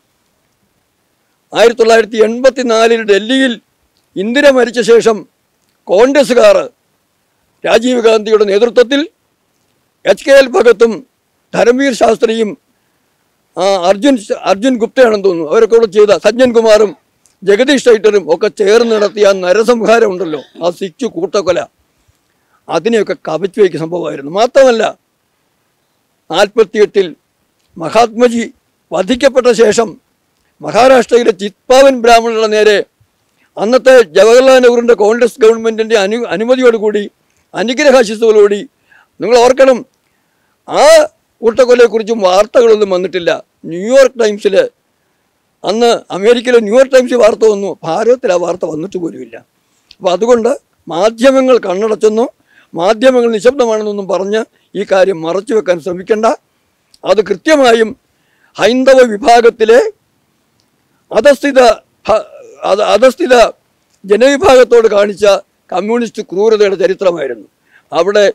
ആയിരത്തി തൊള്ളായിരത്തി എൺപത്തി നാലിൽ ഡൽഹിയിൽ ഇന്ദിര മരിച്ച ശേഷം കോൺഗ്രസ്സുകാർ രാജീവ് ഗാന്ധിയുടെ നേതൃത്വത്തിൽ എച്ച് കെ എൽ ഭഗത്തും ധരംവീർ ശാസ്ത്രിയും ആ, അർജുൻ അർജുൻ ഗുപ്തയാണെന്ന് തോന്നുന്നു അവരൊക്കെ കൂടെ ചെയ്ത സജ്ജൻ കുമാറും ജഗദീഷ് ടൈറ്ററും ഒക്കെ ചേർന്ന് നടത്തിയ ആ നരസംഹാരം ഉണ്ടല്ലോ ആ സിച്ചു കൂട്ടക്കൊല അതിനെയൊക്കെ കവച്ചു വയ്ക്കുന്ന സംഭവമായിരുന്നു മാത്രമല്ല നാൽപ്പത്തിയെട്ടിൽ മഹാത്മജി വധിക്കപ്പെട്ട ശേഷം മഹാരാഷ്ട്രയിലെ ചിത്പാവൻ ബ്രാഹ്മണരുടെ നേരെ അന്നത്തെ ജവഹർലാൽ നെഹ്റുവിൻ്റെ കോൺഗ്രസ് ഗവൺമെൻറ്റിൻ്റെ അനു അനുമതിയോടുകൂടി അനുഗ്രഹാശിസ്തോടുകൂടി നിങ്ങൾ ഓർക്കണം ആ കൂട്ടക്കൊലയെക്കുറിച്ചും വാർത്തകളൊന്നും വന്നിട്ടില്ല ന്യൂയോർക്ക് ടൈംസിൽ അന്ന് അമേരിക്കയിലെ ന്യൂയോർക്ക് ടൈംസിൽ വാർത്ത വന്നു ഭാരതത്തിൽ ആ വാർത്ത വന്നിട്ട് പോലുമില്ല അപ്പോൾ അതുകൊണ്ട് മാധ്യമങ്ങൾ കണ്ണടച്ചെന്നോ മാധ്യമങ്ങൾ നിശബ്ദമാണെന്നൊന്നും പറഞ്ഞ് ഈ കാര്യം മറച്ചു വെക്കാൻ ശ്രമിക്കേണ്ട അത് കൃത്യമായും ഹൈന്ദവ വിഭാഗത്തിലെ അധസ്ഥിത ഭ- അത് അധസ്ഥിത ജനവിഭാഗത്തോട് കാണിച്ച കമ്മ്യൂണിസ്റ്റ് ക്രൂരതയുടെ ചരിത്രമായിരുന്നു അവിടെ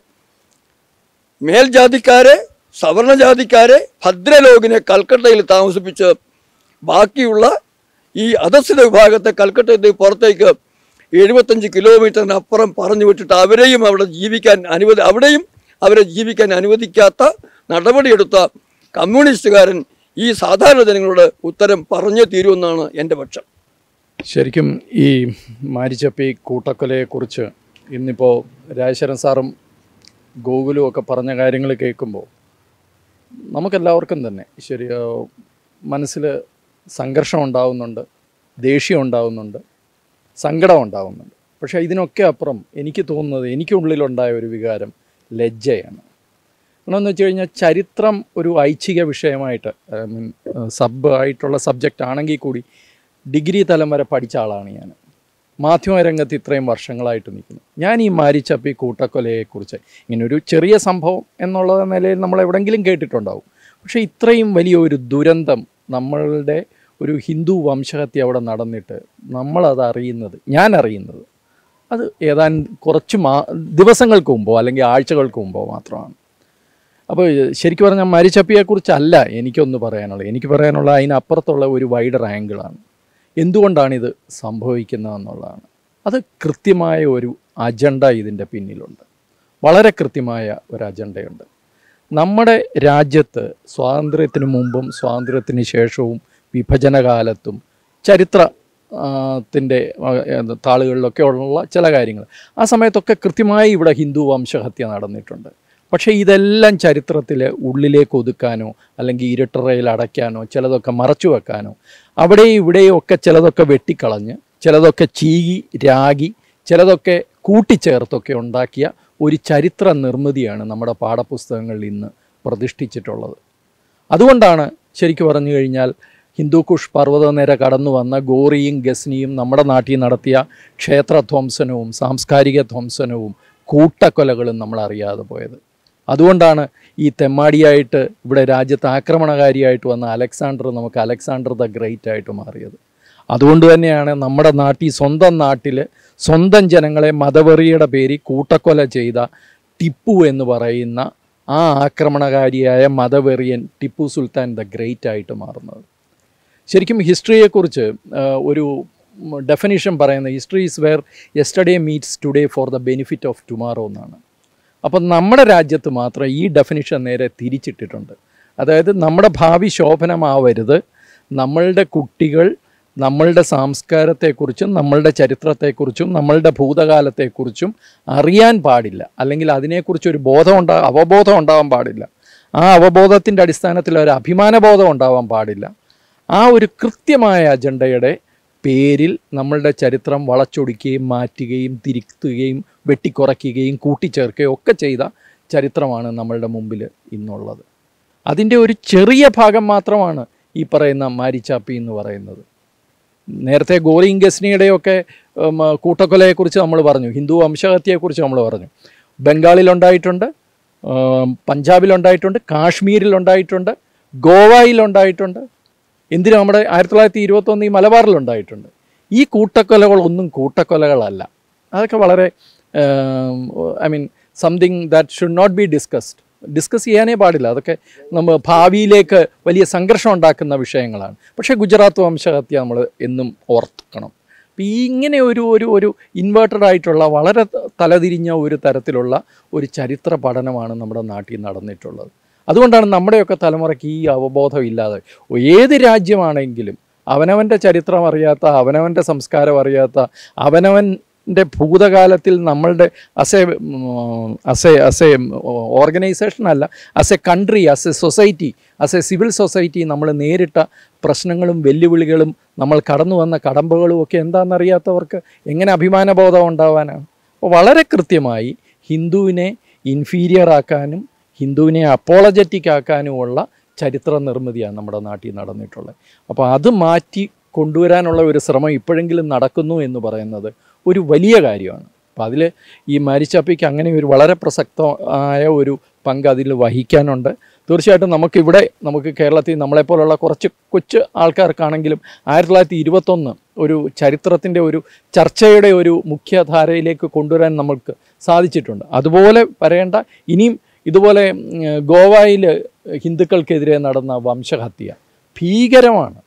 മേൽജാതിക്കാരെ സവർണജാതിക്കാരെ ഭദ്രലോകിനെ കൽക്കട്ടയിൽ താമസിപ്പിച്ച് ബാക്കിയുള്ള ഈ അധസ്ഥിത വിഭാഗത്തെ കൽക്കട്ടയിൽ നിന്ന് പുറത്തേക്ക് എഴുപത്തഞ്ച് കിലോമീറ്ററിന് അപ്പുറം പറഞ്ഞു വിട്ടിട്ട് അവരെയും അവിടെ ജീവിക്കാൻ അനുവദി അവിടെയും അവരെ ജീവിക്കാൻ അനുവദിക്കാത്ത നടപടിയെടുത്ത കമ്മ്യൂണിസ്റ്റുകാരൻ ഈ സാധാരണ ജനങ്ങളോട് ഉത്തരം പറഞ്ഞേ തീരുമെന്നാണ് എൻ്റെ പക്ഷം ശരിക്കും ഈ മാരിച്ചപ്പി കൂട്ടക്കൊലയെക്കുറിച്ച് ഇന്നിപ്പോൾ രാജശേഖരൻ സാറും ഗോകുലും ഒക്കെ പറഞ്ഞ കാര്യങ്ങൾ കേൾക്കുമ്പോൾ നമുക്കെല്ലാവർക്കും തന്നെ ശരി മനസ്സിൽ സംഘർഷം ഉണ്ടാവുന്നുണ്ട് ദേഷ്യം ഉണ്ടാവുന്നുണ്ട് സങ്കടം ഉണ്ടാവുന്നുണ്ട് പക്ഷേ ഇതിനൊക്കെ അപ്പുറം എനിക്ക് തോന്നുന്നത് എനിക്കുള്ളിലുണ്ടായ ഒരു വികാരം ലജ്ജയാണ് എന്താണെന്ന് വെച്ച് കഴിഞ്ഞാൽ ചരിത്രം ഒരു ഐച്ഛിക വിഷയമായിട്ട് ഐ മീൻ സബ് ആയിട്ടുള്ള സബ്ജക്റ്റ് ആണെങ്കിൽ കൂടി ഡിഗ്രി തലം വരെ പഠിച്ച ആളാണ് ഞാൻ മാധ്യമരംഗത്ത് ഇത്രയും വർഷങ്ങളായിട്ട് നിൽക്കുന്നു ഞാൻ ഈ മാരിച്ചപ്പി കൂട്ടക്കൊലയെക്കുറിച്ച് ഇങ്ങനെ ഒരു ചെറിയ സംഭവം എന്നുള്ള നിലയിൽ നമ്മൾ എവിടെങ്കിലും കേട്ടിട്ടുണ്ടാവും പക്ഷേ ഇത്രയും വലിയ ഒരു ദുരന്തം നമ്മളുടെ ഒരു ഹിന്ദു വംശഹത്യ അവിടെ നടന്നിട്ട് നമ്മളത് അറിയുന്നത് ഞാൻ അറിയുന്നത് അത് ഏതാനും കുറച്ച് മാ ദിവസങ്ങൾക്ക് മുമ്പോ അല്ലെങ്കിൽ ആഴ്ചകൾക്ക് മുമ്പോ മാത്രമാണ് അപ്പോൾ ശരിക്കും പറഞ്ഞാൽ മരിച്ചപ്പിയെക്കുറിച്ചല്ല എനിക്കൊന്ന് പറയാനുള്ളത് എനിക്ക് പറയാനുള്ള അതിനപ്പുറത്തുള്ള ഒരു വൈഡർ ആംഗിളാണ് എന്തുകൊണ്ടാണിത് സംഭവിക്കുന്നതെന്നുള്ളതാണ് അത് കൃത്യമായ ഒരു അജണ്ട ഇതിൻ്റെ പിന്നിലുണ്ട് വളരെ കൃത്യമായ ഒരു അജണ്ടയുണ്ട് നമ്മുടെ രാജ്യത്ത് സ്വാതന്ത്ര്യത്തിന് മുമ്പും സ്വാതന്ത്ര്യത്തിന് ശേഷവും വിഭജനകാലത്തും ചരിത്ര ത്തിൻ്റെ താളുകളിലൊക്കെ ഉള്ള ചില കാര്യങ്ങൾ ആ സമയത്തൊക്കെ കൃത്യമായി ഇവിടെ ഹിന്ദു വംശഹത്യ നടന്നിട്ടുണ്ട് പക്ഷേ ഇതെല്ലാം ചരിത്രത്തിൽ ഉള്ളിലേക്ക് ഒതുക്കാനോ അല്ലെങ്കിൽ ഇരുട്ടറയിൽ അടയ്ക്കാനോ ചിലതൊക്കെ മറച്ചു വെക്കാനോ അവിടെയും ഇവിടെയും ഒക്കെ ചിലതൊക്കെ വെട്ടിക്കളഞ്ഞ് ചിലതൊക്കെ ചീകി രാഗി ചിലതൊക്കെ കൂട്ടിച്ചേർത്തൊക്കെ ഉണ്ടാക്കിയ ഒരു ചരിത്ര നിർമ്മിതിയാണ് നമ്മുടെ പാഠപുസ്തകങ്ങളിൽ ഇന്ന് പ്രതിഷ്ഠിച്ചിട്ടുള്ളത് അതുകൊണ്ടാണ് ശരിക്കും പറഞ്ഞു കഴിഞ്ഞാൽ ഹിന്ദുക്കുഷ് പർവ്വതനിര കടന്നു വന്ന ഗോറിയും ഗസ്നിയും നമ്മുടെ നാട്ടിൽ നടത്തിയ ക്ഷേത്ര ധ്വംസനവും സാംസ്കാരിക ധ്വംസനവും കൂട്ടക്കൊലകളും നമ്മൾ അറിയാതെ പോയത് അതുകൊണ്ടാണ് ഈ തെമ്മാടിയായിട്ട് ഇവിടെ രാജ്യത്ത് ആക്രമണകാരിയായിട്ട് വന്ന അലക്സാണ്ടർ നമുക്ക് അലക്സാണ്ടർ ദ ഗ്രേറ്റ് ആയിട്ട് മാറിയത് അതുകൊണ്ട് തന്നെയാണ് നമ്മുടെ നാട്ടിൽ സ്വന്തം നാട്ടിൽ സ്വന്തം ജനങ്ങളെ മതവെറിയുടെ പേരിൽ കൂട്ടക്കൊല ചെയ്ത ടിപ്പു എന്ന് പറയുന്ന ആ ആക്രമണകാരിയായ മതവെറിയൻ ടിപ്പു സുൽത്താൻ ദ ഗ്രേറ്റ് ആയിട്ട് മാറുന്നത് ശരിക്കും ഹിസ്റ്ററിയെക്കുറിച്ച് ആ, ഒരു ഡെഫിനിഷൻ പറയുന്ന history is where yesterday meets today for the benefit of tomorrow എന്നാണ് അപ്പം നമ്മുടെ രാജ്യത്ത് മാത്രം ഈ ഡെഫിനിഷൻ നേരെ തിരിച്ചിട്ടിട്ടുണ്ട് അതായത് നമ്മുടെ ഭാവി ശോഭനമാവരുത് നമ്മളുടെ കുട്ടികൾ നമ്മളുടെ സംസ്കാരത്തെക്കുറിച്ചും നമ്മളുടെ ചരിത്രത്തെക്കുറിച്ചും നമ്മളുടെ ഭൂതകാലത്തെക്കുറിച്ചും അറിയാൻ പാടില്ല അല്ലെങ്കിൽ അതിനെക്കുറിച്ച് ഒരു ബോധം ഉണ്ടാ അവബോധം ഉണ്ടാവാൻ പാടില്ല ആ അവബോധത്തിൻ്റെ അടിസ്ഥാനത്തിൽ ഒരു അഭിമാനബോധം ഉണ്ടാവാൻ പാടില്ല ആ ഒരു കൃത്യമായ അജണ്ടയുടെ പേരിൽ നമ്മളുടെ ചരിത്രം വളച്ചൊടിക്കുകയും മാറ്റുകയും തിരുത്തുകയും വെട്ടിക്കുറയ്ക്കുകയും കൂട്ടിച്ചേർക്കുകയും ഒക്കെ ചെയ്ത ചരിത്രമാണ് നമ്മളുടെ മുമ്പിൽ ഇന്നുള്ളത് അതിൻ്റെ ഒരു ചെറിയ ഭാഗം മാത്രമാണ് ഈ പറയുന്ന മാരിച്ചാപ്പി എന്ന് പറയുന്നത് നേരത്തെ ഗോറിയും ഗസ്നിയുടെയൊക്കെ ഉം, കൂട്ടക്കൊലയെക്കുറിച്ച് നമ്മൾ പറഞ്ഞു ഹിന്ദു വംശഹത്യയെക്കുറിച്ച് നമ്മൾ പറഞ്ഞു ബംഗാളിലുണ്ടായിട്ടുണ്ട് ഉം, പഞ്ചാബിലുണ്ടായിട്ടുണ്ട് കാശ്മീരിലുണ്ടായിട്ടുണ്ട് ഗോവയിലുണ്ടായിട്ടുണ്ട് എന്തിനു നമ്മുടെ ആയിരത്തി തൊള്ളായിരത്തി ഇരുപത്തൊന്ന് ഈ മലബാറിലുണ്ടായിട്ടുണ്ട് ഈ കൂട്ടക്കൊലകളൊന്നും കൂട്ടക്കൊലകളല്ല അതൊക്കെ വളരെ I mean something that should not be discussed discuss ചെയ്യാനേ പാടില്ല അതൊക്കെ നമ്മൾ ഭാവിയിലേക്ക് വലിയ സംഘർഷം ഉണ്ടാക്കുന്ന വിഷയങ്ങളാണ് പക്ഷേ ഗുജറാത്ത് വംശഹത്യ നമ്മൾ എന്നും ഓർക്കണം അപ്പോൾ ഈ ഇങ്ങനെ ഒരു ഒരു ഒരു ഇൻവേർട്ടഡ് ആയിട്ടുള്ള വളരെ ത- തലതിരിഞ്ഞ ഒരു തരത്തിലുള്ള ഒരു ചരിത്ര പഠനമാണ് നമ്മുടെ നാട്ടിൽ നടന്നിട്ടുള്ളത് അതുകൊണ്ടാണ് നമ്മുടെയൊക്കെ തലമുറയ്ക്ക് ഈ അവബോധം ഇല്ലാതെ ഏത് രാജ്യമാണെങ്കിലും അവനവൻ്റെ ചരിത്രം അറിയാത്ത അവനവൻ്റെ സംസ്കാരം അറിയാത്ത അവനവൻ്റെ ഭൂതകാലത്തിൽ നമ്മളുടെ അസെ അസെ അസെ ഓർഗനൈസേഷൻ അല്ല as a country as a society as a civil society നമ്മൾ നേരിട്ട പ്രശ്നങ്ങളും വെല്ലുവിളികളും നമ്മൾ കടന്നു വന്ന കടമ്പകളും ഒക്കെ എന്താണെന്നറിയാത്തവർക്ക് എങ്ങനെ അഭിമാനബോധം ഉണ്ടാവാനാണ് അപ്പോൾ വളരെ കൃത്യമായി ഹിന്ദുവിനെ ഇൻഫീരിയർ ആക്കാനും ഹിന്ദുവിനെ അപ്പോളജറ്റിക് ആക്കാനുമുള്ള ചരിത്ര നിർമ്മിതിയാണ് നമ്മുടെ നാട്ടിൽ നടന്നിട്ടുള്ളത് അപ്പോൾ അത് മാറ്റി കൊണ്ടുവരാനുള്ള ഒരു ശ്രമം ഇപ്പോഴെങ്കിലും നടക്കുന്നു എന്ന് പറയുന്നത് ഒരു വലിയ കാര്യമാണ് അപ്പോൾ അതിൽ ഈ മാരിച്ചാപ്പിക്ക് അങ്ങനെ ഒരു വളരെ പ്രസക്തമായ ഒരു പങ്ക് അതിൽ വഹിക്കാനുണ്ട് തീർച്ചയായിട്ടും നമുക്കിവിടെ നമുക്ക് കേരളത്തിൽ നമ്മളെപ്പോലുള്ള കുറച്ച് കൊച്ചു ആൾക്കാർക്കാണെങ്കിലും ആയിരത്തി തൊള്ളായിരത്തി ഇരുപത്തൊന്ന് ഒരു ചരിത്രത്തിൻ്റെ ഒരു ചർച്ചയുടെ ഒരു മുഖ്യധാരയിലേക്ക് കൊണ്ടുവരാൻ നമുക്ക് സാധിച്ചിട്ടുണ്ട് അതുപോലെ വരേണ്ട ഇനിയും ഇതുപോലെ ഗോവയിൽ ഹിന്ദുക്കൾക്കെതിരെ നടന്ന വംശഹത്യ ഭീകരമാണ്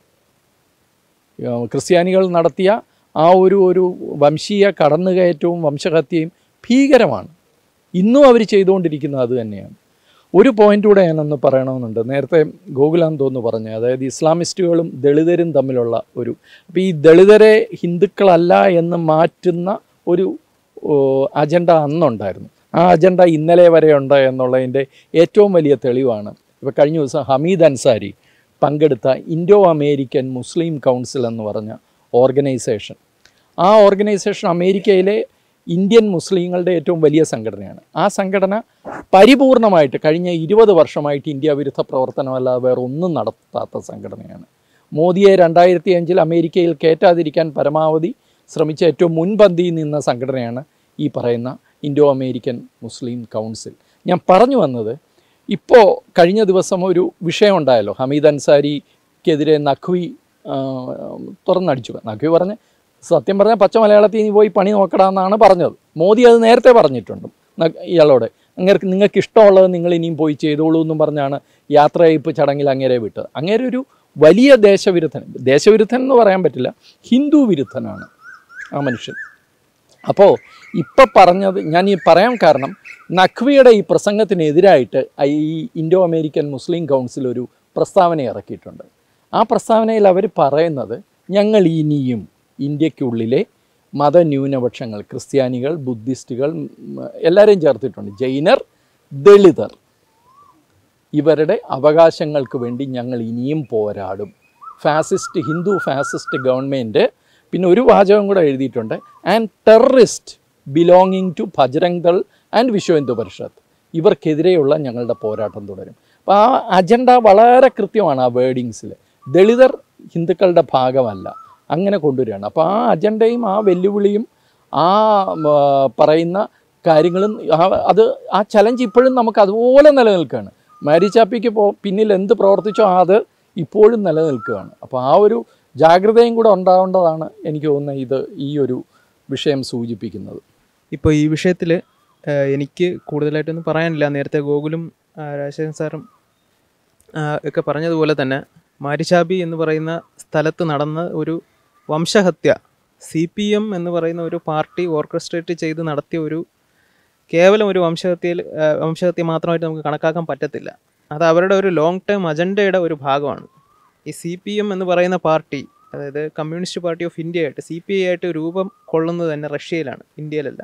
ഏഹ് ക്രിസ്ത്യാനികൾ നടത്തിയ ആ ഒരു ഒരു വംശീയ കടന്നുകയറ്റവും വംശഹത്യയും ഭീകരമാണ് ഇന്നും അവർ ചെയ്തുകൊണ്ടിരിക്കുന്നത് അത് തന്നെയാണ് ഒരു പോയിന്റ് കൂടെ ഞാനൊന്ന് പറയണമെന്നുണ്ട് നേരത്തെ ഗോകുലാൻ തോന്നു പറഞ്ഞു അതായത് ഇസ്ലാമിസ്റ്റുകളും ദളിതരും തമ്മിലുള്ള ഒരു അപ്പോൾ ഈ ദളിതരെ ഹിന്ദുക്കളല്ല എന്ന് മാറ്റുന്ന ഒരു ഓ, അജണ്ട അന്നുണ്ടായിരുന്നു ആ അജണ്ട ഇന്നലെ വരെ ഉണ്ട് എന്നുള്ളതിൻ്റെ ഏറ്റവും വലിയ തെളിവാണ് ഇപ്പോൾ കഴിഞ്ഞ ദിവസം ഹമീദ് അൻസാരി പങ്കെടുത്ത ഇൻഡോ അമേരിക്കൻ മുസ്ലിം കൗൺസിൽ എന്ന് പറഞ്ഞ ഓർഗനൈസേഷൻ ആ ഓർഗനൈസേഷൻ അമേരിക്കയിലെ ഇന്ത്യൻ മുസ്ലിങ്ങളുടെ ഏറ്റവും വലിയ സംഘടനയാണ് ആ സംഘടന പരിപൂർണമായിട്ട് കഴിഞ്ഞ ഇരുപത് വർഷമായിട്ട് ഇന്ത്യ വിരുദ്ധ പ്രവർത്തനമല്ലാതെ വേറെ ഒന്നും നടത്താത്ത സംഘടനയാണ് മോദിയെ രണ്ടായിരത്തി അഞ്ചിൽ അമേരിക്കയിൽ കയറ്റാതിരിക്കാൻ പരമാവധി ശ്രമിച്ച ഏറ്റവും മുൻപന്തിയിൽ നിന്ന സംഘടനയാണ് ഈ പറയുന്ന ഇൻഡോ അമേരിക്കൻ മുസ്ലിം കൗൺസിൽ ഞാൻ പറഞ്ഞു വന്നത് ഇപ്പോൾ കഴിഞ്ഞ ദിവസം ഒരു വിഷയം ഉണ്ടായല്ലോ ഹമീദ് അൻസാരിക്കെതിരെ നഖ്വി ആ, തുറന്നടിച്ചു നഖ്വി പറഞ്ഞ് സത്യം പറഞ്ഞാൽ പച്ച മലയാളത്തിൽ നീ പോയി പണി നോക്കടാന്നാണ് പറഞ്ഞത് മോദി അത് നേരത്തെ പറഞ്ഞിട്ടുണ്ട് ന- ഇയാളോട് അങ്ങേർക്ക് നിങ്ങൾക്ക് ഇഷ്ടമുള്ളത് നിങ്ങൾ ഇനിയും പോയി ചെയ്തോളൂ എന്നും പറഞ്ഞാണ് യാത്രയയപ്പ് ചടങ്ങിൽ അങ്ങേരെ വിട്ടത് അങ്ങേരെ ഒരു വലിയ ദേശവിരുദ്ധൻ ദേശവിരുദ്ധൻ എന്ന് പറയാൻ പറ്റില്ല ഹിന്ദു വിരുദ്ധനാണ് ആ മനുഷ്യൻ അപ്പോൾ ഇപ്പം പറഞ്ഞത് ഞാൻ ഈ പറയാൻ കാരണം നഖ്വിയുടെ ഈ പ്രസംഗത്തിനെതിരായിട്ട് ഈ ഇൻഡോ അമേരിക്കൻ മുസ്ലിം കൗൺസിൽ ഒരു പ്രസ്താവന ഇറക്കിയിട്ടുണ്ട് ആ പ്രസ്താവനയിൽ അവർ പറയുന്നത് ഞങ്ങൾ ഇനിയും ഇന്ത്യക്കുള്ളിലെ മതന്യൂനപക്ഷങ്ങൾ ക്രിസ്ത്യാനികൾ ബുദ്ധിസ്റ്റുകൾ ഉം, എല്ലാവരെയും ചേർത്തിട്ടുണ്ട് ജൈനർ ദളിതർ ഇവരുടെ അവകാശങ്ങൾക്ക് വേണ്ടി ഞങ്ങൾ ഇനിയും പോരാടും ഫാസിസ്റ്റ് ഹിന്ദു ഫാസിസ്റ്റ് ഗവൺമെൻറ് പിന്നെ ഒരു വാചകം കൂടെ എഴുതിയിട്ടുണ്ട് and terrorist belonging to Bajrang Dal and Vishwa Hindu Parishad ഇവർക്കെതിരെയുള്ള ഞങ്ങളുടെ പോരാട്ടം തുടരും അപ്പോൾ ആ അജണ്ട വളരെ കൃത്യമാണ് ആ വേർഡിങ്സിൽ ദളിതർ ഹിന്ദുക്കളുടെ ഭാഗമല്ല അങ്ങനെ കൊണ്ടുവരികയാണ് അപ്പോൾ ആ അജണ്ടയും ആ വെല്ലുവിളിയും ആ ഉം, ആ, പറയുന്ന കാര്യങ്ങളും ആ- അത് ആ ചലഞ്ച് ഇപ്പോഴും നമുക്ക് അതുപോലെ നിലനിൽക്കുകയാണ് മാരി ചാപ്പിക്ക് പോ പിന്നിൽ എന്ത് പ്രവർത്തിച്ചോ അത് ഇപ്പോഴും നിലനിൽക്കുകയാണ് അപ്പോൾ ആ ഒരു ജാഗ്രതയും കൂടെ ഉണ്ടാവേണ്ടതാണ് എനിക്ക് തോന്നുന്നത് ഇത് ഈ ഒരു വിഷയം സൂചിപ്പിക്കുന്നത് ഇപ്പോൾ ഈ വിഷയത്തിൽ എനിക്ക് കൂടുതലായിട്ടൊന്നും പറയാനില്ല നേരത്തെ ഗോകുലും ആ, രാജശേഖരൻ സാറും ആ, ഒക്കെ പറഞ്ഞതുപോലെ തന്നെ മാരിച്ചാബി എന്ന് പറയുന്ന സ്ഥലത്ത് നടന്ന ഒരു വംശഹത്യ സി പി എം എന്ന് പറയുന്ന ഒരു പാർട്ടി ഓർക്കസ്ട്രേറ്റ് ചെയ്ത് നടത്തിയ ഒരു കേവലം ഒരു വംശഹത്യയിൽ ആ, വംശഹത്യ മാത്രമായിട്ട് നമുക്ക് കണക്കാക്കാൻ പറ്റത്തില്ല അത് അവരുടെ ഒരു ലോങ് ടേം അജണ്ടയുടെ ഒരു ഭാഗമാണ് ഈ സി പി എം എന്ന് പറയുന്ന പാർട്ടി അതായത് കമ്മ്യൂണിസ്റ്റ് പാർട്ടി ഓഫ് ഇന്ത്യ ആയിട്ട് സി പി ഐ ആയിട്ട് രൂപം കൊള്ളുന്നത് തന്നെ റഷ്യയിലാണ് ഇന്ത്യയിലല്ല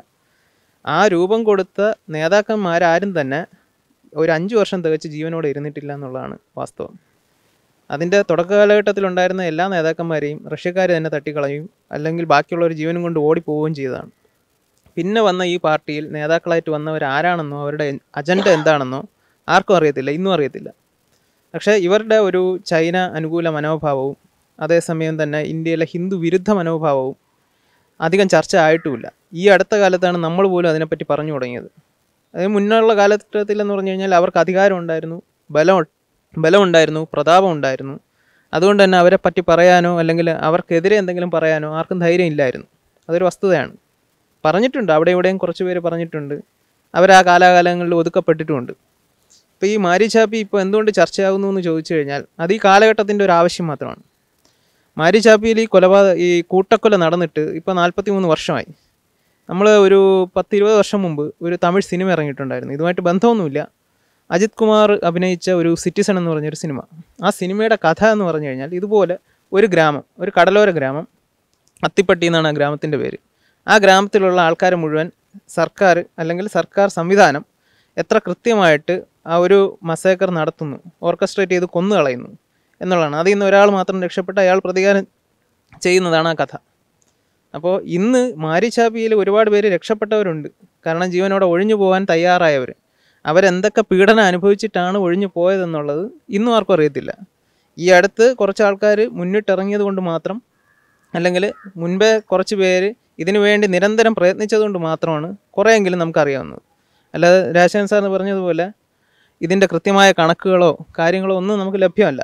ആ രൂപം കൊടുത്ത നേതാക്കന്മാരാരും തന്നെ ഒരു അഞ്ച് വർഷം തികച്ച് ജീവനോടെ ഇരുന്നിട്ടില്ല എന്നുള്ളതാണ് വാസ്തവം അതിൻ്റെ തുടക്ക കാലഘട്ടത്തിലുണ്ടായിരുന്ന എല്ലാ നേതാക്കന്മാരെയും റഷ്യക്കാർ തന്നെ തട്ടിക്കളയും അല്ലെങ്കിൽ ബാക്കിയുള്ളവർ ജീവനും കൊണ്ട് ഓടിപ്പോവുകയും ചെയ്തതാണ് പിന്നെ വന്ന ഈ പാർട്ടിയിൽ നേതാക്കളായിട്ട് വന്നവർ ആരാണെന്നോ അവരുടെ അജണ്ട എന്താണെന്നോ ആർക്കും അറിയത്തില്ല ഇന്നും അറിയത്തില്ല പക്ഷേ ഇവരുടെ ഒരു ചൈന അനുകൂല മനോഭാവവും അതേസമയം തന്നെ ഇന്ത്യയിലെ ഹിന്ദു വിരുദ്ധ മനോഭാവവും അധികം ചർച്ച ആയിട്ടുമില്ല ഈ അടുത്ത കാലത്താണ് നമ്മൾ പോലും അതിനെപ്പറ്റി പറഞ്ഞു തുടങ്ങിയത് അതിന് മുന്നുള്ള കാലഘട്ടത്തിൽ എന്ന് പറഞ്ഞു കഴിഞ്ഞാൽ അവർക്ക് അധികാരം ഉണ്ടായിരുന്നു ബലം ബലമുണ്ടായിരുന്നു പ്രതാപം ഉണ്ടായിരുന്നു അതുകൊണ്ട് തന്നെ അവരെ പറ്റി പറയാനോ അല്ലെങ്കിൽ അവർക്കെതിരെ എന്തെങ്കിലും പറയാനോ ആർക്കും ധൈര്യം ഇല്ലായിരുന്നു അതൊരു വസ്തുതയാണ് പറഞ്ഞിട്ടുണ്ട് അവിടെ ഇവിടെയും കുറച്ച് പേര് പറഞ്ഞിട്ടുണ്ട് അവർ ആ കാലാകാലങ്ങളിൽ ഒതുക്കപ്പെട്ടിട്ടുമുണ്ട് ഇപ്പോൾ ഈ മാരിചാപ്പി ഇപ്പോൾ എന്തുകൊണ്ട് ചർച്ചയാകുന്നു എന്ന് ചോദിച്ചു കഴിഞ്ഞാൽ അത് ഈ കാലഘട്ടത്തിൻ്റെ ഒരു ആവശ്യം മാത്രമാണ് മാരിചാപ്പിയിൽ ഈ കൊലപാതക ഈ കൂട്ടക്കൊല നടന്നിട്ട് ഇപ്പോൾ നാൽപ്പത്തി മൂന്ന് വർഷമായി നമ്മൾ ഒരു പത്തിരുപത് വർഷം മുമ്പ് ഒരു തമിഴ് സിനിമ ഇറങ്ങിയിട്ടുണ്ടായിരുന്നു ഇതുമായിട്ട് ബന്ധമൊന്നുമില്ല അജിത് കുമാർ അഭിനയിച്ച ഒരു സിറ്റിസൺ എന്ന് പറഞ്ഞൊരു സിനിമ ആ സിനിമയുടെ കഥ എന്ന് പറഞ്ഞു കഴിഞ്ഞാൽ ഇതുപോലെ ഒരു ഗ്രാമം ഒരു കടലോര ഗ്രാമം അത്തിപ്പട്ടി എന്നാണ് ആ ഗ്രാമത്തിൻ്റെ പേര് ആ ഗ്രാമത്തിലുള്ള ആൾക്കാരെ മുഴുവൻ സർക്കാർ അല്ലെങ്കിൽ സർക്കാർ സംവിധാനം എത്ര കൃത്യമായിട്ട് ആ ഒരു മസേക്കർ നടത്തുന്നു ഓർക്കസ്ട്രേറ്റ് ചെയ്ത് കൊന്നു കളയുന്നു എന്നുള്ളതാണ് അതിൽ നിന്ന് ഒരാൾ മാത്രം രക്ഷപ്പെട്ട് അയാൾ പ്രതികാരം ചെയ്യുന്നതാണ് ആ കഥ അപ്പോൾ ഇന്ന് മാരിച്ചാപ്പിയിൽ ഒരുപാട് പേര് രക്ഷപ്പെട്ടവരുണ്ട് കാരണം ജീവനോടെ ഒഴിഞ്ഞു പോകാൻ തയ്യാറായവർ അവരെന്തൊക്കെ പീഡനം അനുഭവിച്ചിട്ടാണ് ഒഴിഞ്ഞു പോയതെന്നുള്ളത് ഇന്നും ആർക്കും അറിയത്തില്ല ഈ അടുത്ത് കുറച്ച് ആൾക്കാർ മുന്നിട്ടിറങ്ങിയത് കൊണ്ട് മാത്രം അല്ലെങ്കിൽ മുൻപേ കുറച്ച് പേര് ഇതിനു വേണ്ടി നിരന്തരം പ്രയത്നിച്ചതുകൊണ്ട് മാത്രമാണ് കുറേയെങ്കിലും നമുക്കറിയാവുന്നത് അല്ലാതെ രാജശേഖരൻ സാറിന് പറഞ്ഞതുപോലെ ഇതിൻ്റെ കൃത്യമായ കണക്കുകളോ കാര്യങ്ങളോ ഒന്നും നമുക്ക് ലഭ്യമല്ല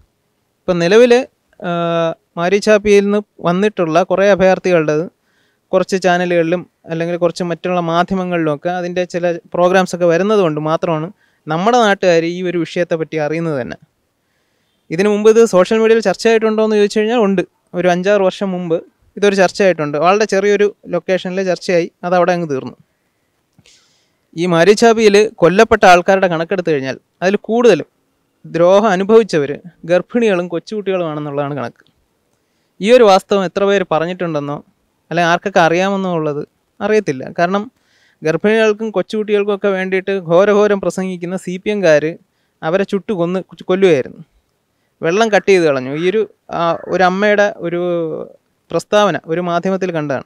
ഇപ്പം നിലവിൽ മാരിച്ചാപ്പിയിൽ നിന്ന് വന്നിട്ടുള്ള കുറേ അഭയാർത്ഥികളുടേത് കുറച്ച് ചാനലുകളിലും അല്ലെങ്കിൽ കുറച്ച് മറ്റുള്ള മാധ്യമങ്ങളിലുമൊക്കെ അതിൻ്റെ ചില പ്രോഗ്രാംസ് ഒക്കെ വരുന്നത് കൊണ്ട് മാത്രമാണ് നമ്മുടെ നാട്ടുകാർ ഈ ഒരു വിഷയത്തെ പറ്റി അറിയുന്നത് തന്നെ ഇതിനു മുമ്പ് ഇത് സോഷ്യൽ മീഡിയയിൽ ചർച്ചയായിട്ടുണ്ടോ എന്ന് ചോദിച്ചു കഴിഞ്ഞാൽ ഉണ്ട് ഒരു അഞ്ചാറ് വർഷം മുമ്പ് ഇതൊരു ചർച്ചയായിട്ടുണ്ട് വളരെ ചെറിയൊരു ലൊക്കേഷനിൽ ചർച്ചയായി അത് അവിടെ അങ്ങ് തീർന്നു ഈ മാരിച്ചാപ്പിയിൽ കൊല്ലപ്പെട്ട ആൾക്കാരുടെ കണക്കെടുത്തു കഴിഞ്ഞാൽ അതിൽ കൂടുതലും ദ്രോഹം അനുഭവിച്ചവർ ഗർഭിണികളും കൊച്ചുകുട്ടികളുമാണെന്നുള്ളതാണ് കണക്ക് ഈ ഒരു വാസ്തവം എത്ര പേര് പറഞ്ഞിട്ടുണ്ടെന്നോ അല്ലെങ്കിൽ ആർക്കൊക്കെ അറിയാമെന്നോ ഉള്ളത് അറിയത്തില്ല കാരണം ഗർഭിണികൾക്കും കൊച്ചുകുട്ടികൾക്കും ഒക്കെ വേണ്ടിയിട്ട് ഘോരഘോരം പ്രസംഗിക്കുന്ന സി പി എംകാർ അവരെ ചുട്ടു കൊന്ന് കൊല്ലുകയായിരുന്നു വെള്ളം കട്ട് ചെയ്ത് കളഞ്ഞു ഈ ഒരു ആ, ഒരു അമ്മയുടെ ഒരു പ്രസ്താവന ഒരു മാധ്യമത്തിൽ കണ്ടതാണ്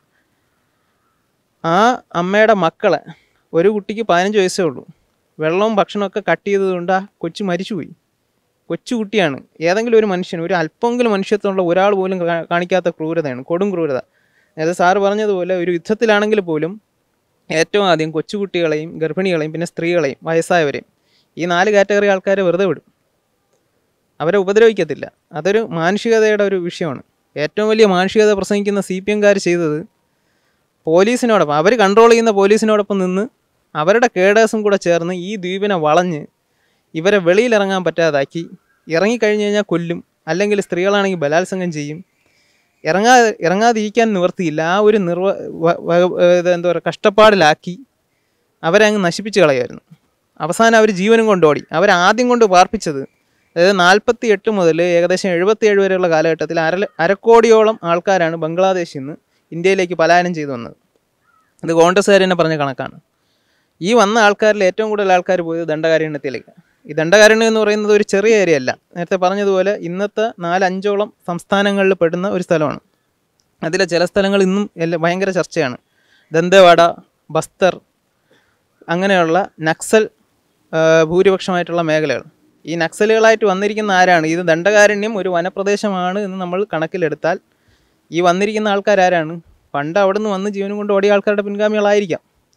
ആ അമ്മയുടെ മക്കളെ ഒരു കുട്ടിക്ക് പതിനഞ്ച് വയസ്സേ ഉള്ളൂ വെള്ളവും ഭക്ഷണമൊക്കെ കട്ട് ചെയ്തതുകൊണ്ട് ആ കൊച്ചു മരിച്ചുപോയി കൊച്ചു കുട്ടിയാണ് ഏതെങ്കിലും ഒരു മനുഷ്യൻ ഒരു അല്പമെങ്കിലും മനുഷ്യത്വമുള്ള ഒരാൾ പോലും കാ- കാണിക്കാത്ത ക്രൂരതയാണ് കൊടും ക്രൂരത അതായത് സാറ് പറഞ്ഞതുപോലെ ഒരു യുദ്ധത്തിലാണെങ്കിൽ പോലും ഏറ്റവും ആദ്യം കൊച്ചുകുട്ടികളെയും ഗർഭിണികളെയും പിന്നെ സ്ത്രീകളെയും വയസ്സായവരെയും ഈ നാല് കാറ്റഗറി ആൾക്കാരെ വെറുതെ വിടും അവരെ ഉപദ്രവിക്കത്തില്ല അതൊരു മാനുഷികതയുടെ ഒരു വിഷയമാണ് ഏറ്റവും വലിയ മാനുഷികത പ്രസംഗിക്കുന്ന സി പി എംകാർ ചെയ്തത് പോലീസിനോടൊപ്പം അവർ കൺട്രോൾ ചെയ്യുന്ന പോലീസിനോടൊപ്പം നിന്ന് അവരുടെ കേഡേഴ്സും കൂടെ ചേർന്ന് ഈ ദ്വീപിനെ വളഞ്ഞ് ഇവരെ വെളിയിലിറങ്ങാൻ പറ്റാതാക്കി ഇറങ്ങിക്കഴിഞ്ഞ് കഴിഞ്ഞാൽ കൊല്ലും അല്ലെങ്കിൽ സ്ത്രീകളാണെങ്കിൽ ബലാത്സംഗം ചെയ്യും ഇറങ്ങാ ഇറങ്ങാതിരിക്കാൻ നിവർത്തിയില്ല ആ ഒരു നിർവ വ- വ- ഇത് എന്താ പറയുക കഷ്ടപ്പാടിലാക്കി അവരെ അങ്ങ് നശിപ്പിച്ച് കളയായിരുന്നു അവസാനം അവർ ജീവനും കൊണ്ടോടി അവരാദ്യം കൊണ്ട് പാർപ്പിച്ചത് അതായത് നാൽപ്പത്തി എട്ട് മുതൽ ഏകദേശം എഴുപത്തിയേഴ് വരെയുള്ള കാലഘട്ടത്തിൽ അര അരക്കോടിയോളം ആൾക്കാരാണ് ബംഗ്ലാദേശിൽ നിന്ന് ഇന്ത്യയിലേക്ക് പലായനം ചെയ്തു വന്നത് ഇത് കോൺഗ്രസ്സുകാർ തന്നെ പറഞ്ഞ കണക്കാണ് ഈ വന്ന ആൾക്കാരിൽ ഏറ്റവും കൂടുതൽ ആൾക്കാർ പോയത് ദണ്ഡകാരണ്യത്തിലേക്ക് ഈ ദണ്ഡകാരണ്യം എന്ന് പറയുന്നത് ഒരു ചെറിയ ഏരിയ അല്ല നേരത്തെ പറഞ്ഞതുപോലെ ഇന്നത്തെ നാലഞ്ചോളം സംസ്ഥാനങ്ങളിൽ പെടുന്ന ഒരു സ്ഥലമാണ് അതിലെ ചില സ്ഥലങ്ങൾ ഇന്നും എല്ലാം ഭയങ്കര ചർച്ചയാണ് ദന്തേവാഡ ബസ്തർ അങ്ങനെയുള്ള നക്സൽ ആ, ഭൂരിപക്ഷമായിട്ടുള്ള മേഖലകൾ ഈ നക്സലുകളായിട്ട് വന്നിരിക്കുന്ന ആരാണ് ഇത് ദണ്ഡകാരണ്യം ഒരു വനപ്രദേശമാണ് എന്ന് നമ്മൾ കണക്കിലെടുത്താൽ ഈ വന്നിരിക്കുന്ന ആൾക്കാരാരാണ് പണ്ട് അവിടെ നിന്ന് വന്ന് ജീവനും കൊണ്ട് ഓടിയ ആൾക്കാരുടെ പിൻഗാമികളായിരിക്കാം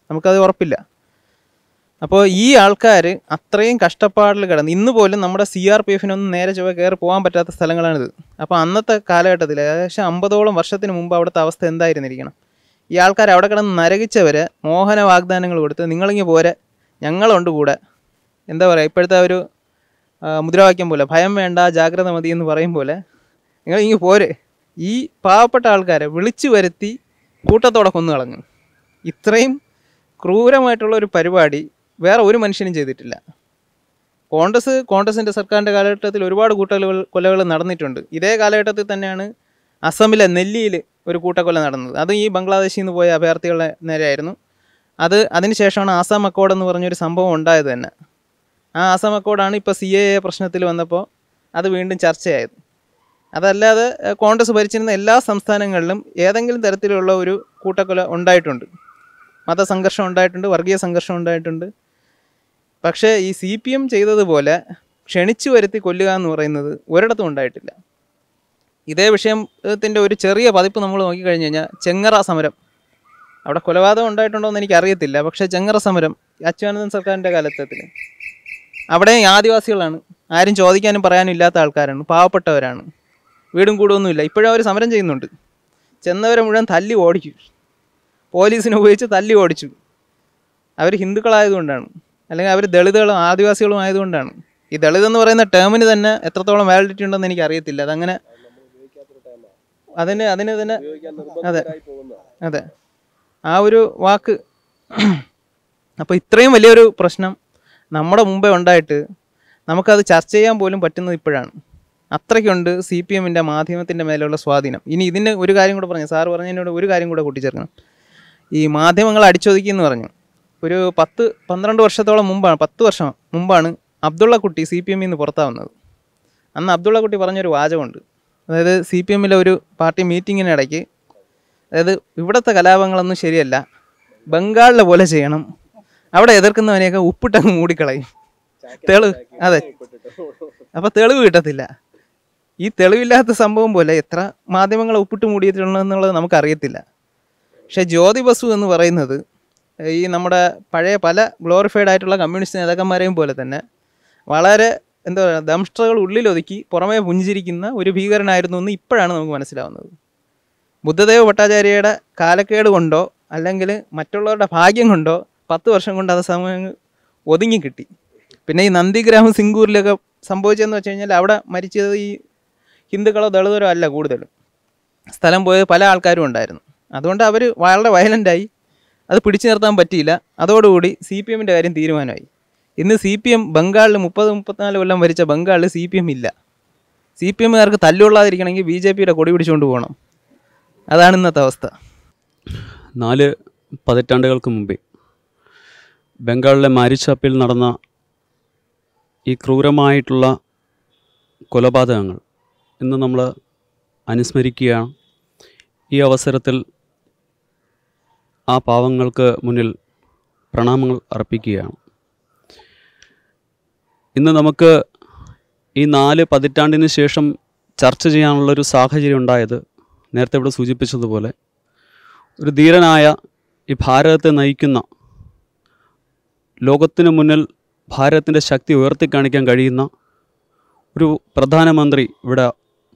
നമുക്കത് ഉറപ്പില്ല അപ്പോൾ ഈ ആൾക്കാർ അത്രയും കഷ്ടപ്പാടിൽ കിടന്ന് ഇന്ന് പോലും നമ്മുടെ സി ആർ പി എഫിനൊന്നും നേരെ ചൊവ്വ കയറി പോകാൻ പറ്റാത്ത സ്ഥലങ്ങളാണിത് അപ്പോൾ അന്നത്തെ കാലഘട്ടത്തിൽ ഏകദേശം അമ്പതോളം വർഷത്തിന് മുമ്പ് അവിടുത്തെ അവസ്ഥ എന്തായിരുന്നിരിക്കണം ഈ ആൾക്കാർ അവിടെ കിടന്ന് നരകിച്ചവരെ മോഹന വാഗ്ദാനങ്ങൾ കൊടുത്ത് നിങ്ങളിങ്ങ് പോരെ ഞങ്ങളുണ്ട് കൂടെ എന്താ പറയുക ഇപ്പോഴത്തെ ഒരു ആ, മുദ്രാവാക്യം പോലെ ഭയം വേണ്ട ജാഗ്രത മതി എന്ന് പറയും പോലെ നിങ്ങൾ ഇങ്ങ് പോരെ ഈ പാവപ്പെട്ട ആൾക്കാരെ വിളിച്ചു വരുത്തി കൂട്ടത്തോടെ കൊന്നു കളഞ്ഞു ഇത്രയും ക്രൂരമായിട്ടുള്ള ഒരു പരിപാടി വേറെ ഒരു മനുഷ്യനും ചെയ്തിട്ടില്ല കോൺഗ്രസ് കോൺഗ്രസിൻ്റെ സർക്കാരിൻ്റെ കാലഘട്ടത്തിൽ ഒരുപാട് കൂട്ടക്കൊലകൾ കൊലകൾ നടന്നിട്ടുണ്ട് ഇതേ കാലഘട്ടത്തിൽ തന്നെയാണ് അസമിലെ നെല്ലിയിൽ ഒരു കൂട്ടക്കൊല നടന്നത് അതും ഈ ബംഗ്ലാദേശിൽ നിന്ന് പോയ അഭയാർത്ഥികളുടെ നേരെയായിരുന്നു അത് അതിനുശേഷമാണ് ആസാം അക്കോഡ് എന്ന് പറഞ്ഞൊരു സംഭവം ഉണ്ടായത് തന്നെ ആ ആസാം അക്കോഡാണ് ഇപ്പോൾ സി എ എ പ്രശ്നത്തിൽ വന്നപ്പോൾ അത് വീണ്ടും ചർച്ചയായത് അതല്ലാതെ ഏഹ്, കോൺഗ്രസ് ഭരിച്ചിരുന്ന എല്ലാ സംസ്ഥാനങ്ങളിലും ഏതെങ്കിലും തരത്തിലുള്ള ഒരു കൂട്ടക്കൊല ഉണ്ടായിട്ടുണ്ട് മതസംഘർഷം ഉണ്ടായിട്ടുണ്ട് വർഗീയ സംഘർഷം ഉണ്ടായിട്ടുണ്ട് പക്ഷേ ഈ സി പി എം ചെയ്തതുപോലെ ക്ഷണിച്ചു വരുത്തി കൊല്ലുക എന്ന് പറയുന്നത് ഒരിടത്തും ഉണ്ടായിട്ടില്ല ഇതേ വിഷയത്തിൻ്റെ ഒരു ചെറിയ പതിപ്പ് നമ്മൾ നോക്കിക്കഴിഞ്ഞ് കഴിഞ്ഞാൽ ചെങ്ങറ സമരം അവിടെ കൊലപാതകം ഉണ്ടായിട്ടുണ്ടോ എന്ന് എനിക്ക് അറിയത്തില്ല പക്ഷേ ചെങ്ങറ സമരം അച്യുതാനന്ദൻ സർക്കാരിൻ്റെ കാലഘട്ടത്തിൽ അവിടെ ആദിവാസികളാണ് ആരും ചോദിക്കാനും പറയാനും ഇല്ലാത്ത ആൾക്കാരാണ് പാവപ്പെട്ടവരാണ് വീടും കൂടുമൊന്നുമില്ല ഇപ്പോഴും അവർ സമരം ചെയ്യുന്നുണ്ട് ചെന്നവരെ മുഴുവൻ തല്ലി ഓടിച്ചു പോലീസിനെ ഉപയോഗിച്ച് തല്ലി ഓടിച്ചു അവർ ഹിന്ദുക്കളായതുകൊണ്ടാണ് അല്ലെങ്കിൽ അവർ ദളിതുകളും ആദിവാസികളും ആയതുകൊണ്ടാണ് ഈ ദളിത് എന്ന് പറയുന്ന ടേമിന് തന്നെ എത്രത്തോളം വാലിഡിറ്റി ഉണ്ടെന്ന് എനിക്ക് അറിയത്തില്ല അതങ്ങനെ അതിന് അതിന് തന്നെ അതെ അതെ ആ ഒരു വാക്ക് അപ്പോൾ ഇത്രയും വലിയൊരു പ്രശ്നം നമ്മുടെ മുമ്പേ ഉണ്ടായിട്ട് നമുക്കത് ചർച്ച ചെയ്യാൻ പോലും പറ്റുന്നത് ഇപ്പോഴാണ് അത്രയ്ക്കുണ്ട് സി പി എമ്മിൻ്റെ മാധ്യമത്തിൻ്റെ മേലുള്ള സ്വാധീനം ഇനി ഇതിന് ഒരു കാര്യം കൂടെ പറഞ്ഞു സാറ് പറഞ്ഞതിനോട് ഒരു കാര്യം കൂടെ കൂട്ടിച്ചേർക്കണം ഈ മാധ്യമങ്ങൾ അടിച്ചൊതുക്കി എന്ന് പറഞ്ഞു ഒരു പത്ത് പന്ത്രണ്ട് വർഷത്തോളം മുമ്പാണ് പത്ത് വർഷം മുമ്പാണ് അബ്ദുള്ള കുട്ടി സി പി എമ്മിൽ നിന്ന് പുറത്താവുന്നത് അന്ന് അബ്ദുള്ള കുട്ടി പറഞ്ഞൊരു വാചകമുണ്ട് അതായത് സി പി എമ്മിലെ ഒരു പാർട്ടി മീറ്റിങ്ങിനിടയ്ക്ക് അതായത് ഇവിടുത്തെ കലാപങ്ങളൊന്നും ശരിയല്ല ബംഗാളിലെ പോലെ ചെയ്യണം അവിടെ എതിർക്കുന്നവനെയൊക്കെ ഉപ്പിട്ടങ്ങ് മൂടിക്കളയും തെളിവ് അതെ അപ്പോൾ തെളിവ് കിട്ടത്തില്ല ഈ തെളിവില്ലാത്ത സംഭവം പോലെ എത്ര മാധ്യമങ്ങളെ ഉപ്പിട്ട് മൂടിയിട്ടുണ്ടെന്നുള്ളത് നമുക്കറിയത്തില്ല പക്ഷേ ജ്യോതി ബസു എന്ന് പറയുന്നത് ഈ നമ്മുടെ പഴയ പല ഗ്ലോറിഫൈഡ് ആയിട്ടുള്ള കമ്മ്യൂണിസ്റ്റ് നേതാക്കന്മാരെയും പോലെ തന്നെ വളരെ എന്താ പറയുക ദംഷ്ട്രകൾ ഉള്ളിലൊതുക്കി പുറമേ പുഞ്ചിരിക്കുന്ന ഒരു ഭീകരനായിരുന്നു എന്ന് ഇപ്പോഴാണ് നമുക്ക് മനസ്സിലാവുന്നത് ബുദ്ധദേവ ഭട്ടാചാര്യയുടെ കാലക്കേട് കൊണ്ടോ അല്ലെങ്കിൽ മറ്റുള്ളവരുടെ ഭാഗ്യം കൊണ്ടോ പത്ത് വർഷം കൊണ്ട് അത് സമയം ഒതുങ്ങി കിട്ടി പിന്നെ ഈ നന്ദിഗ്രാമം സിംഗൂരിലൊക്കെ സംഭവിച്ചതെന്ന് വെച്ച് കഴിഞ്ഞാൽ അവിടെ മരിച്ചത് ഈ ഹിന്ദുക്കളോ ദളിതരോ അല്ല കൂടുതലും സ്ഥലം പോയ പല ആൾക്കാരും ഉണ്ടായിരുന്നു അതുകൊണ്ട് അവർ വളരെ വയലൻ്റായി അത് പിടിച്ചു നിർത്താൻ പറ്റിയില്ല അതോടുകൂടി സി പി എമ്മിൻ്റെ കാര്യം തീരുമാനമായി ഇന്ന് സി പി എം ബംഗാളിൽ മുപ്പത് മുപ്പത്തിനാല് കൊല്ലം ഭരിച്ച ബംഗാളിൽ സി പി എം ഇല്ല സി പി എമ്മുകാർക്ക് തല്ലുകൊള്ളാതിരിക്കണമെങ്കിൽ ബി ജെ പിയുടെ കൊടി പിടിച്ചുകൊണ്ട് പോകണം അതാണ് ഇന്നത്തെ അവസ്ഥ നാല് പതിറ്റാണ്ടുകൾക്ക് മുമ്പേ ബംഗാളിലെ മാരിച്ചാപ്പിൽ നടന്ന ഈ ക്രൂരമായിട്ടുള്ള കൊലപാതകങ്ങൾ ഇന്ന് നമ്മൾ അനുസ്മരിക്കുകയാണ് ഈ അവസരത്തിൽ ആ പാവങ്ങൾക്ക് മുന്നിൽ പ്രണാമങ്ങൾ അർപ്പിക്കുകയാണ് ഇന്ന് നമുക്ക് ഈ നാല് പതിറ്റാണ്ടിന് ശേഷം ചർച്ച ചെയ്യാനുള്ളൊരു സാഹചര്യം ഉണ്ടായത് നേരത്തെ ഇവിടെ സൂചിപ്പിച്ചതുപോലെ ഒരു ധീരനായ ഈ ഭാരതത്തെ നയിക്കുന്ന ലോകത്തിനു മുന്നിൽ ഭാരതത്തിൻ്റെ ശക്തി ഉയർത്തിക്കാണിക്കാൻ കഴിയുന്ന ഒരു പ്രധാനമന്ത്രി ഇവിടെ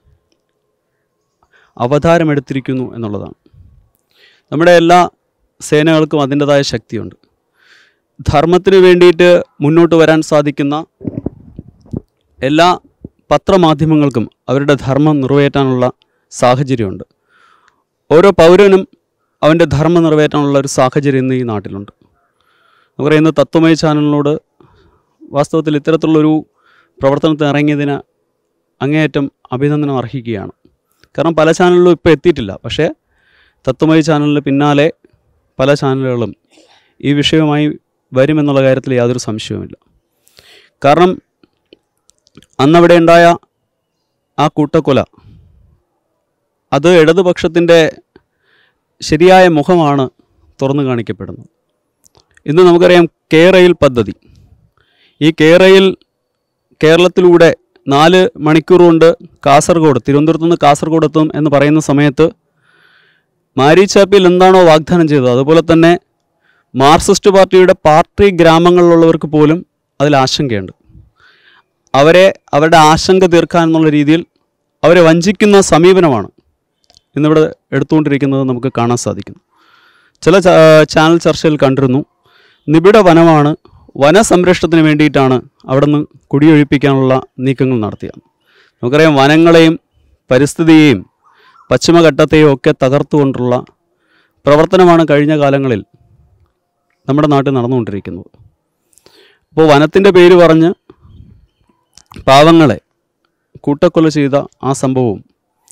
അവതാരമെടുത്തിരിക്കുന്നു എന്നുള്ളതാണ് നമ്മുടെ എല്ലാ സേനകൾക്കും അതിൻ്റെതായ ശക്തിയുണ്ട് ധർമ്മത്തിന് വേണ്ടിയിട്ട് മുന്നോട്ട് വരാൻ സാധിക്കുന്ന എല്ലാ പത്രമാധ്യമങ്ങൾക്കും അവരുടെ ധർമ്മം നിറവേറ്റാനുള്ള സാഹചര്യമുണ്ട് ഓരോ പൗരനും അവൻ്റെ ധർമ്മം നിറവേറ്റാനുള്ള ഒരു സാഹചര്യം ഇന്ന് ഈ നാട്ടിലുണ്ട് നമുക്കറിയാം ഇന്ന് തത്വമയ ചാനലിനോട് വാസ്തവത്തിൽ ഇത്തരത്തിലുള്ളൊരു പ്രവർത്തനത്തിന് ഇറങ്ങിയതിന് അങ്ങേയറ്റം അഭിനന്ദനം അർഹിക്കുകയാണ് കാരണം പല ചാനലുകളും ഇപ്പോൾ എത്തിയിട്ടില്ല പക്ഷേ തത്വമയ ചാനലിന് പിന്നാലെ പല ചാനലുകളും ഈ വിഷയവുമായി വരുമെന്നുള്ള കാര്യത്തിൽ യാതൊരു സംശയവുമില്ല കാരണം അന്നവിടെ ഉണ്ടായ ആ കൂട്ടക്കൊല അത് ഇടതുപക്ഷത്തിൻ്റെ ശരിയായ മുഖമാണ് തുറന്നു കാണിക്കപ്പെടുന്നത് ഇന്ന് നമുക്കറിയാം കെ റെയിൽ പദ്ധതി ഈ കെ റെയിൽ കേരളത്തിലൂടെ നാല് മണിക്കൂർ കൊണ്ട് കാസർഗോഡ് തിരുവനന്തപുരത്ത് നിന്ന് കാസർഗോഡ് എത്തും എന്ന് പറയുന്ന സമയത്ത് മാരിച്ചാപ്പിൽ എന്താണോ വാഗ്ദാനം ചെയ്തത് അതുപോലെ തന്നെ മാർക്സിസ്റ്റ് പാർട്ടിയുടെ പാർട്ടി ഗ്രാമങ്ങളിലുള്ളവർക്ക് പോലും അതിൽ ആശങ്കയുണ്ട് അവരെ അവരുടെ ആശങ്ക തീർക്കാൻ എന്നുള്ള രീതിയിൽ അവരെ വഞ്ചിക്കുന്ന സമീപനമാണ് ഇന്നിവിടെ എടുത്തുകൊണ്ടിരിക്കുന്നത് നമുക്ക് കാണാൻ സാധിക്കുന്നു ചില ചാ- ചാനൽ ചർച്ചയിൽ കണ്ടിരുന്നു നിബിഡ വനമാണ് വനസംരക്ഷണത്തിന് വേണ്ടിയിട്ടാണ് അവിടെ നിന്ന് കുടിയൊഴിപ്പിക്കാനുള്ള നീക്കങ്ങൾ നടത്തിയത് നമുക്കറിയാം വനങ്ങളെയും പരിസ്ഥിതിയെയും പശ്ചിമഘട്ടത്തെയും ഒക്കെ തകർത്തുകൊണ്ടുള്ള പ്രവർത്തനമാണ് കഴിഞ്ഞ കാലങ്ങളിൽ നമ്മുടെ നാട്ടിൽ നടന്നുകൊണ്ടിരിക്കുന്നത് അപ്പോൾ വനത്തിൻ്റെ പേര് പറഞ്ഞ് പാവങ്ങളെ കൂട്ടക്കൊല ചെയ്ത ആ സംഭവവും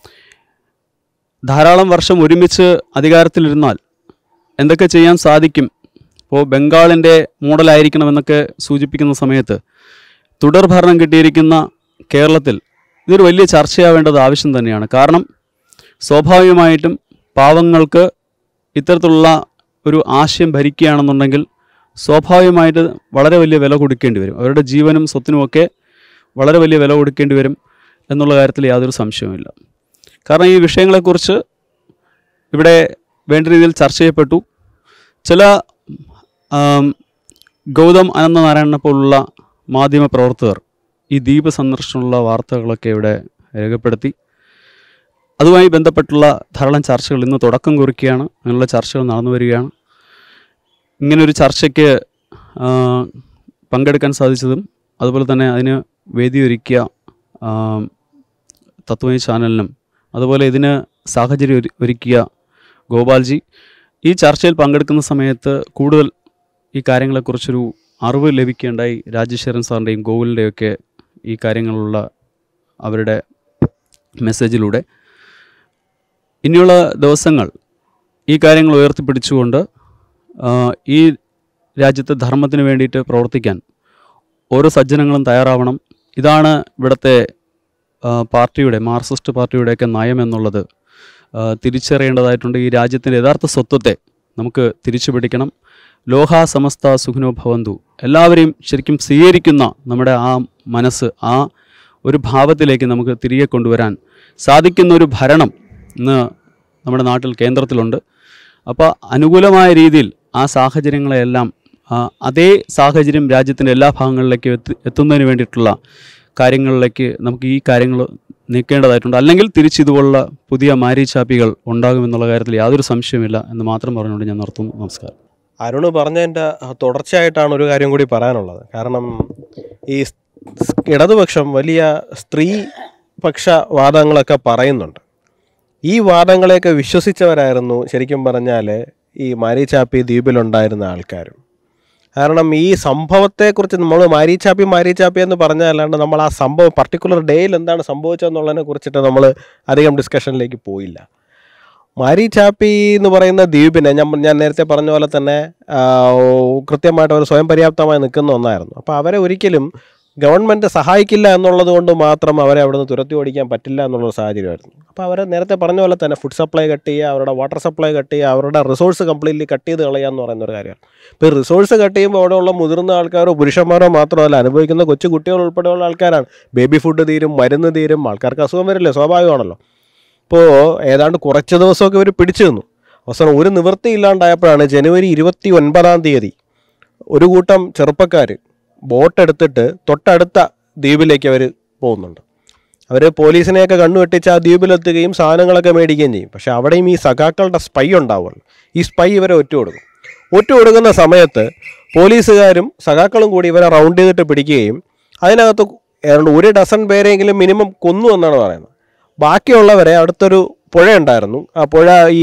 ധാരാളം വർഷം ഒരുമിച്ച് അധികാരത്തിലിരുന്നാൽ എന്തൊക്കെ ചെയ്യാൻ സാധിക്കും ഇപ്പോൾ ബംഗാളിൻ്റെ മോഡലായിരിക്കണമെന്നൊക്കെ സൂചിപ്പിക്കുന്ന സമയത്ത് തുടർഭരണം കിട്ടിയിരിക്കുന്ന കേരളത്തിൽ ഇതൊരു വലിയ ചർച്ചയാവേണ്ടത് ആവശ്യം തന്നെയാണ് കാരണം സ്വാഭാവികമായിട്ടും പാവങ്ങൾക്ക് ഇത്തരത്തിലുള്ള ഒരു ആശയം ഭരിക്കുകയാണെന്നുണ്ടെങ്കിൽ സ്വാഭാവികമായിട്ട് വളരെ വലിയ വില കൊടുക്കേണ്ടി വരും അവരുടെ ജീവനും സ്വത്തിനുമൊക്കെ വളരെ വലിയ വില കൊടുക്കേണ്ടി വരും എന്നുള്ള കാര്യത്തിൽ യാതൊരു സംശയവുമില്ല കാരണം ഈ വിഷയങ്ങളെക്കുറിച്ച് ഇവിടെ വേണ്ട രീതിയിൽ ചർച്ച ചെയ്യപ്പെട്ടു ചില ആം, ഗൗതം അനന്തനാരായണനെ പോലുള്ള മാധ്യമ പ്രവർത്തകർ ഈ ദ്വീപ് സന്ദർശനമുള്ള വാർത്തകളൊക്കെ ഇവിടെ രേഖപ്പെടുത്തി അതുമായി ബന്ധപ്പെട്ടുള്ള ധാരാളം ചർച്ചകൾ ഇന്ന് തുടക്കം കുറിക്കുകയാണ് അങ്ങനെയുള്ള ചർച്ചകൾ നടന്നു വരികയാണ് ഇങ്ങനൊരു ചർച്ചയ്ക്ക് ആ, പങ്കെടുക്കാൻ സാധിച്ചതും അതുപോലെ തന്നെ അതിന് വേദിയൊരുക്കിയ ആ, തത്വമി ചാനലിനും അതുപോലെ ഇതിന് സാഹചര്യം ഒരു- ഒരുക്കിയ ഗോപാൽജി ഈ ചർച്ചയിൽ പങ്കെടുക്കുന്ന സമയത്ത് കൂടുതൽ ഈ കാര്യങ്ങളെക്കുറിച്ചൊരു അറിവ് ലഭിക്കേണ്ടായി രാജേശ്വരൻ സാറിൻ്റെയും ഗോകുലിൻ്റെയും ഒക്കെ ഈ കാര്യങ്ങളുള്ള അവരുടെ മെസ്സേജിലൂടെ ഇനിയുള്ള ദിവസങ്ങൾ ഈ കാര്യങ്ങൾ ഉയർത്തിപ്പിടിച്ചുകൊണ്ട് ആ, ഈ രാജ്യത്തെ ധർമ്മത്തിന് വേണ്ടിയിട്ട് പ്രവർത്തിക്കാൻ ഓരോ സജ്ജനങ്ങളും തയ്യാറാവണം ഇതാണ് ഇവിടുത്തെ ആ, പാർട്ടിയുടെ മാർക്സിസ്റ്റ് പാർട്ടിയുടെയൊക്കെ നയം എന്നുള്ളത് ആ, തിരിച്ചറിയേണ്ടതായിട്ടുണ്ട് ഈ രാജ്യത്തിൻ്റെ യഥാർത്ഥ സ്വത്വത്തെ നമുക്ക് തിരിച്ചു പിടിക്കണം ലോഹ സമസ്ത സുഖനോ ഭവന്തു എല്ലാവരെയും ശരിക്കും സ്വീകരിക്കുന്ന നമ്മുടെ ആ മനസ്സ് ആ ഒരു ഭാവത്തിലേക്ക് നമുക്ക് തിരികെ കൊണ്ടുവരാൻ സാധിക്കുന്ന ഒരു ഭരണം ഇന്ന് നമ്മുടെ നാട്ടിൽ കേന്ദ്രത്തിലുണ്ട് അപ്പോൾ അനുകൂലമായ രീതിയിൽ ആ സാഹചര്യങ്ങളെയെല്ലാം ആ, അതേ സാഹചര്യം രാജ്യത്തിൻ്റെ എല്ലാ ഭാഗങ്ങളിലേക്ക് എത്തി എത്തുന്നതിന് വേണ്ടിയിട്ടുള്ള കാര്യങ്ങളിലേക്ക് നമുക്ക് ഈ കാര്യങ്ങൾ നീക്കേണ്ടതായിട്ടുണ്ട് അല്ലെങ്കിൽ തിരിച്ച് ഇതുപോലുള്ള പുതിയ മാരീച്ചാപ്പികൾ ഉണ്ടാകുമെന്നുള്ള കാര്യത്തിൽ യാതൊരു സംശയമില്ല എന്ന് മാത്രം പറഞ്ഞുകൊണ്ട് ഞാൻ നിർത്തുന്നു നമസ്കാരം അരുണ് പറഞ്ഞതിൻ്റെ തുടർച്ചയായിട്ടാണ് ഒരു കാര്യം കൂടി പറയാനുള്ളത് കാരണം ഈ സ് ഇടതുപക്ഷം വലിയ സ്ത്രീ പക്ഷ വാദങ്ങളൊക്കെ പറയുന്നുണ്ട് ഈ വാദങ്ങളെയൊക്കെ വിശ്വസിച്ചവരായിരുന്നു ശരിക്കും പറഞ്ഞാൽ ഈ മാരിച്ചാപ്പി ദ്വീപിലുണ്ടായിരുന്ന ആൾക്കാരും കാരണം ഈ സംഭവത്തെക്കുറിച്ച് നമ്മൾ മാരിച്ചാപ്പി മാരിച്ചാപ്പി എന്ന് പറഞ്ഞല്ലാണ്ട് നമ്മൾ ആ സംഭവം പർട്ടിക്കുലർ ഡേയിൽ എന്താണ് സംഭവിച്ചതെന്നുള്ളതിനെ കുറിച്ചിട്ട് നമ്മൾ അധികം ഡിസ്കഷനിലേക്ക് പോയില്ല മാരിച്ചാപ്പി എന്ന് പറയുന്ന ദ്വീപിനെ ഞാൻ ഞാൻ നേരത്തെ പറഞ്ഞ പോലെ തന്നെ ആ, കൃത്യമായിട്ട് അവർ സ്വയം പര്യാപ്തമായി നിൽക്കുന്ന ഒന്നായിരുന്നു അപ്പോൾ അവരെ ഒരിക്കലും ഗവൺമെൻറ് സഹായിക്കില്ല എന്നുള്ളത് കൊണ്ട് മാത്രം അവരെ അവിടെ നിന്ന് തുരത്തി ഓടിക്കാൻ പറ്റില്ല എന്നുള്ള സാഹചര്യമായിരുന്നു അപ്പോൾ അവരെ നേരത്തെ പറഞ്ഞ പോലെ തന്നെ ഫുഡ് സപ്ലൈ കട്ട് ചെയ്യുക അവരുടെ വാട്ടർ സപ്ലൈ കട്ട് ചെയ്യുക അവരുടെ റിസോഴ്സ് കംപ്ലീറ്റ്ലി കട്ട് ചെയ്ത് കളയുക എന്ന് പറയുന്ന ഒരു കാര്യമാണ് ഇപ്പോൾ ഈ റിസോഴ്സ് കട്ട് ചെയ്യുമ്പോൾ അവിടെയുള്ള മുതിർന്ന ആൾക്കാരോ പുരുഷന്മാരോ മാത്രമല്ല അനുഭവിക്കുന്ന കൊച്ചു കുട്ടികൾ ഉൾപ്പെടെയുള്ള ആൾക്കാരാണ് ബേബി ഫുഡ് തീരും മരുന്ന് തീരും ആൾക്കാർക്ക് അസുഖം വരില്ലേ സ്വാഭാവികമാണല്ലോ ഇപ്പോൾ ഏതാണ്ട് കുറച്ച് ദിവസമൊക്കെ ഇവർ പിടിച്ചു നിന്നു അവസാനം ഒരു നിവൃത്തി ഇല്ലാണ്ടായപ്പോഴാണ് ജനുവരി ഇരുപത്തി ഒൻപതാം തീയതി ഒരു കൂട്ടം ചെറുപ്പക്കാർ ബോട്ട് എടുത്തിട്ട് തൊട്ടടുത്ത ദ്വീപിലേക്ക് അവർ പോകുന്നുണ്ട് അവർ പോലീസിനെയൊക്കെ കണ്ണുവെട്ടിച്ച് ആ ദ്വീപിലെത്തുകയും സാധനങ്ങളൊക്കെ മേടിക്കുകയും ചെയ്യും പക്ഷേ അവിടെയും ഈ സഖാക്കളുടെ സ്പൈ ഉണ്ടാവുമല്ലോ ഈ സ്പൈ ഇവരെ ഒറ്റ കൊടുക്കും ഒറ്റ കൊടുക്കുന്ന സമയത്ത് പോലീസുകാരും സഖാക്കളും കൂടി ഇവരെ റൗണ്ട് ചെയ്തിട്ട് പിടിക്കുകയും അതിനകത്ത് ഏതാണ്ട് ഒരു ഡസൻ പേരെങ്കിലും മിനിമം കൊന്നു എന്നാണ് പറയുന്നത് ബാക്കിയുള്ളവരെ അടുത്തൊരു പുഴയുണ്ടായിരുന്നു ആ പുഴ ഈ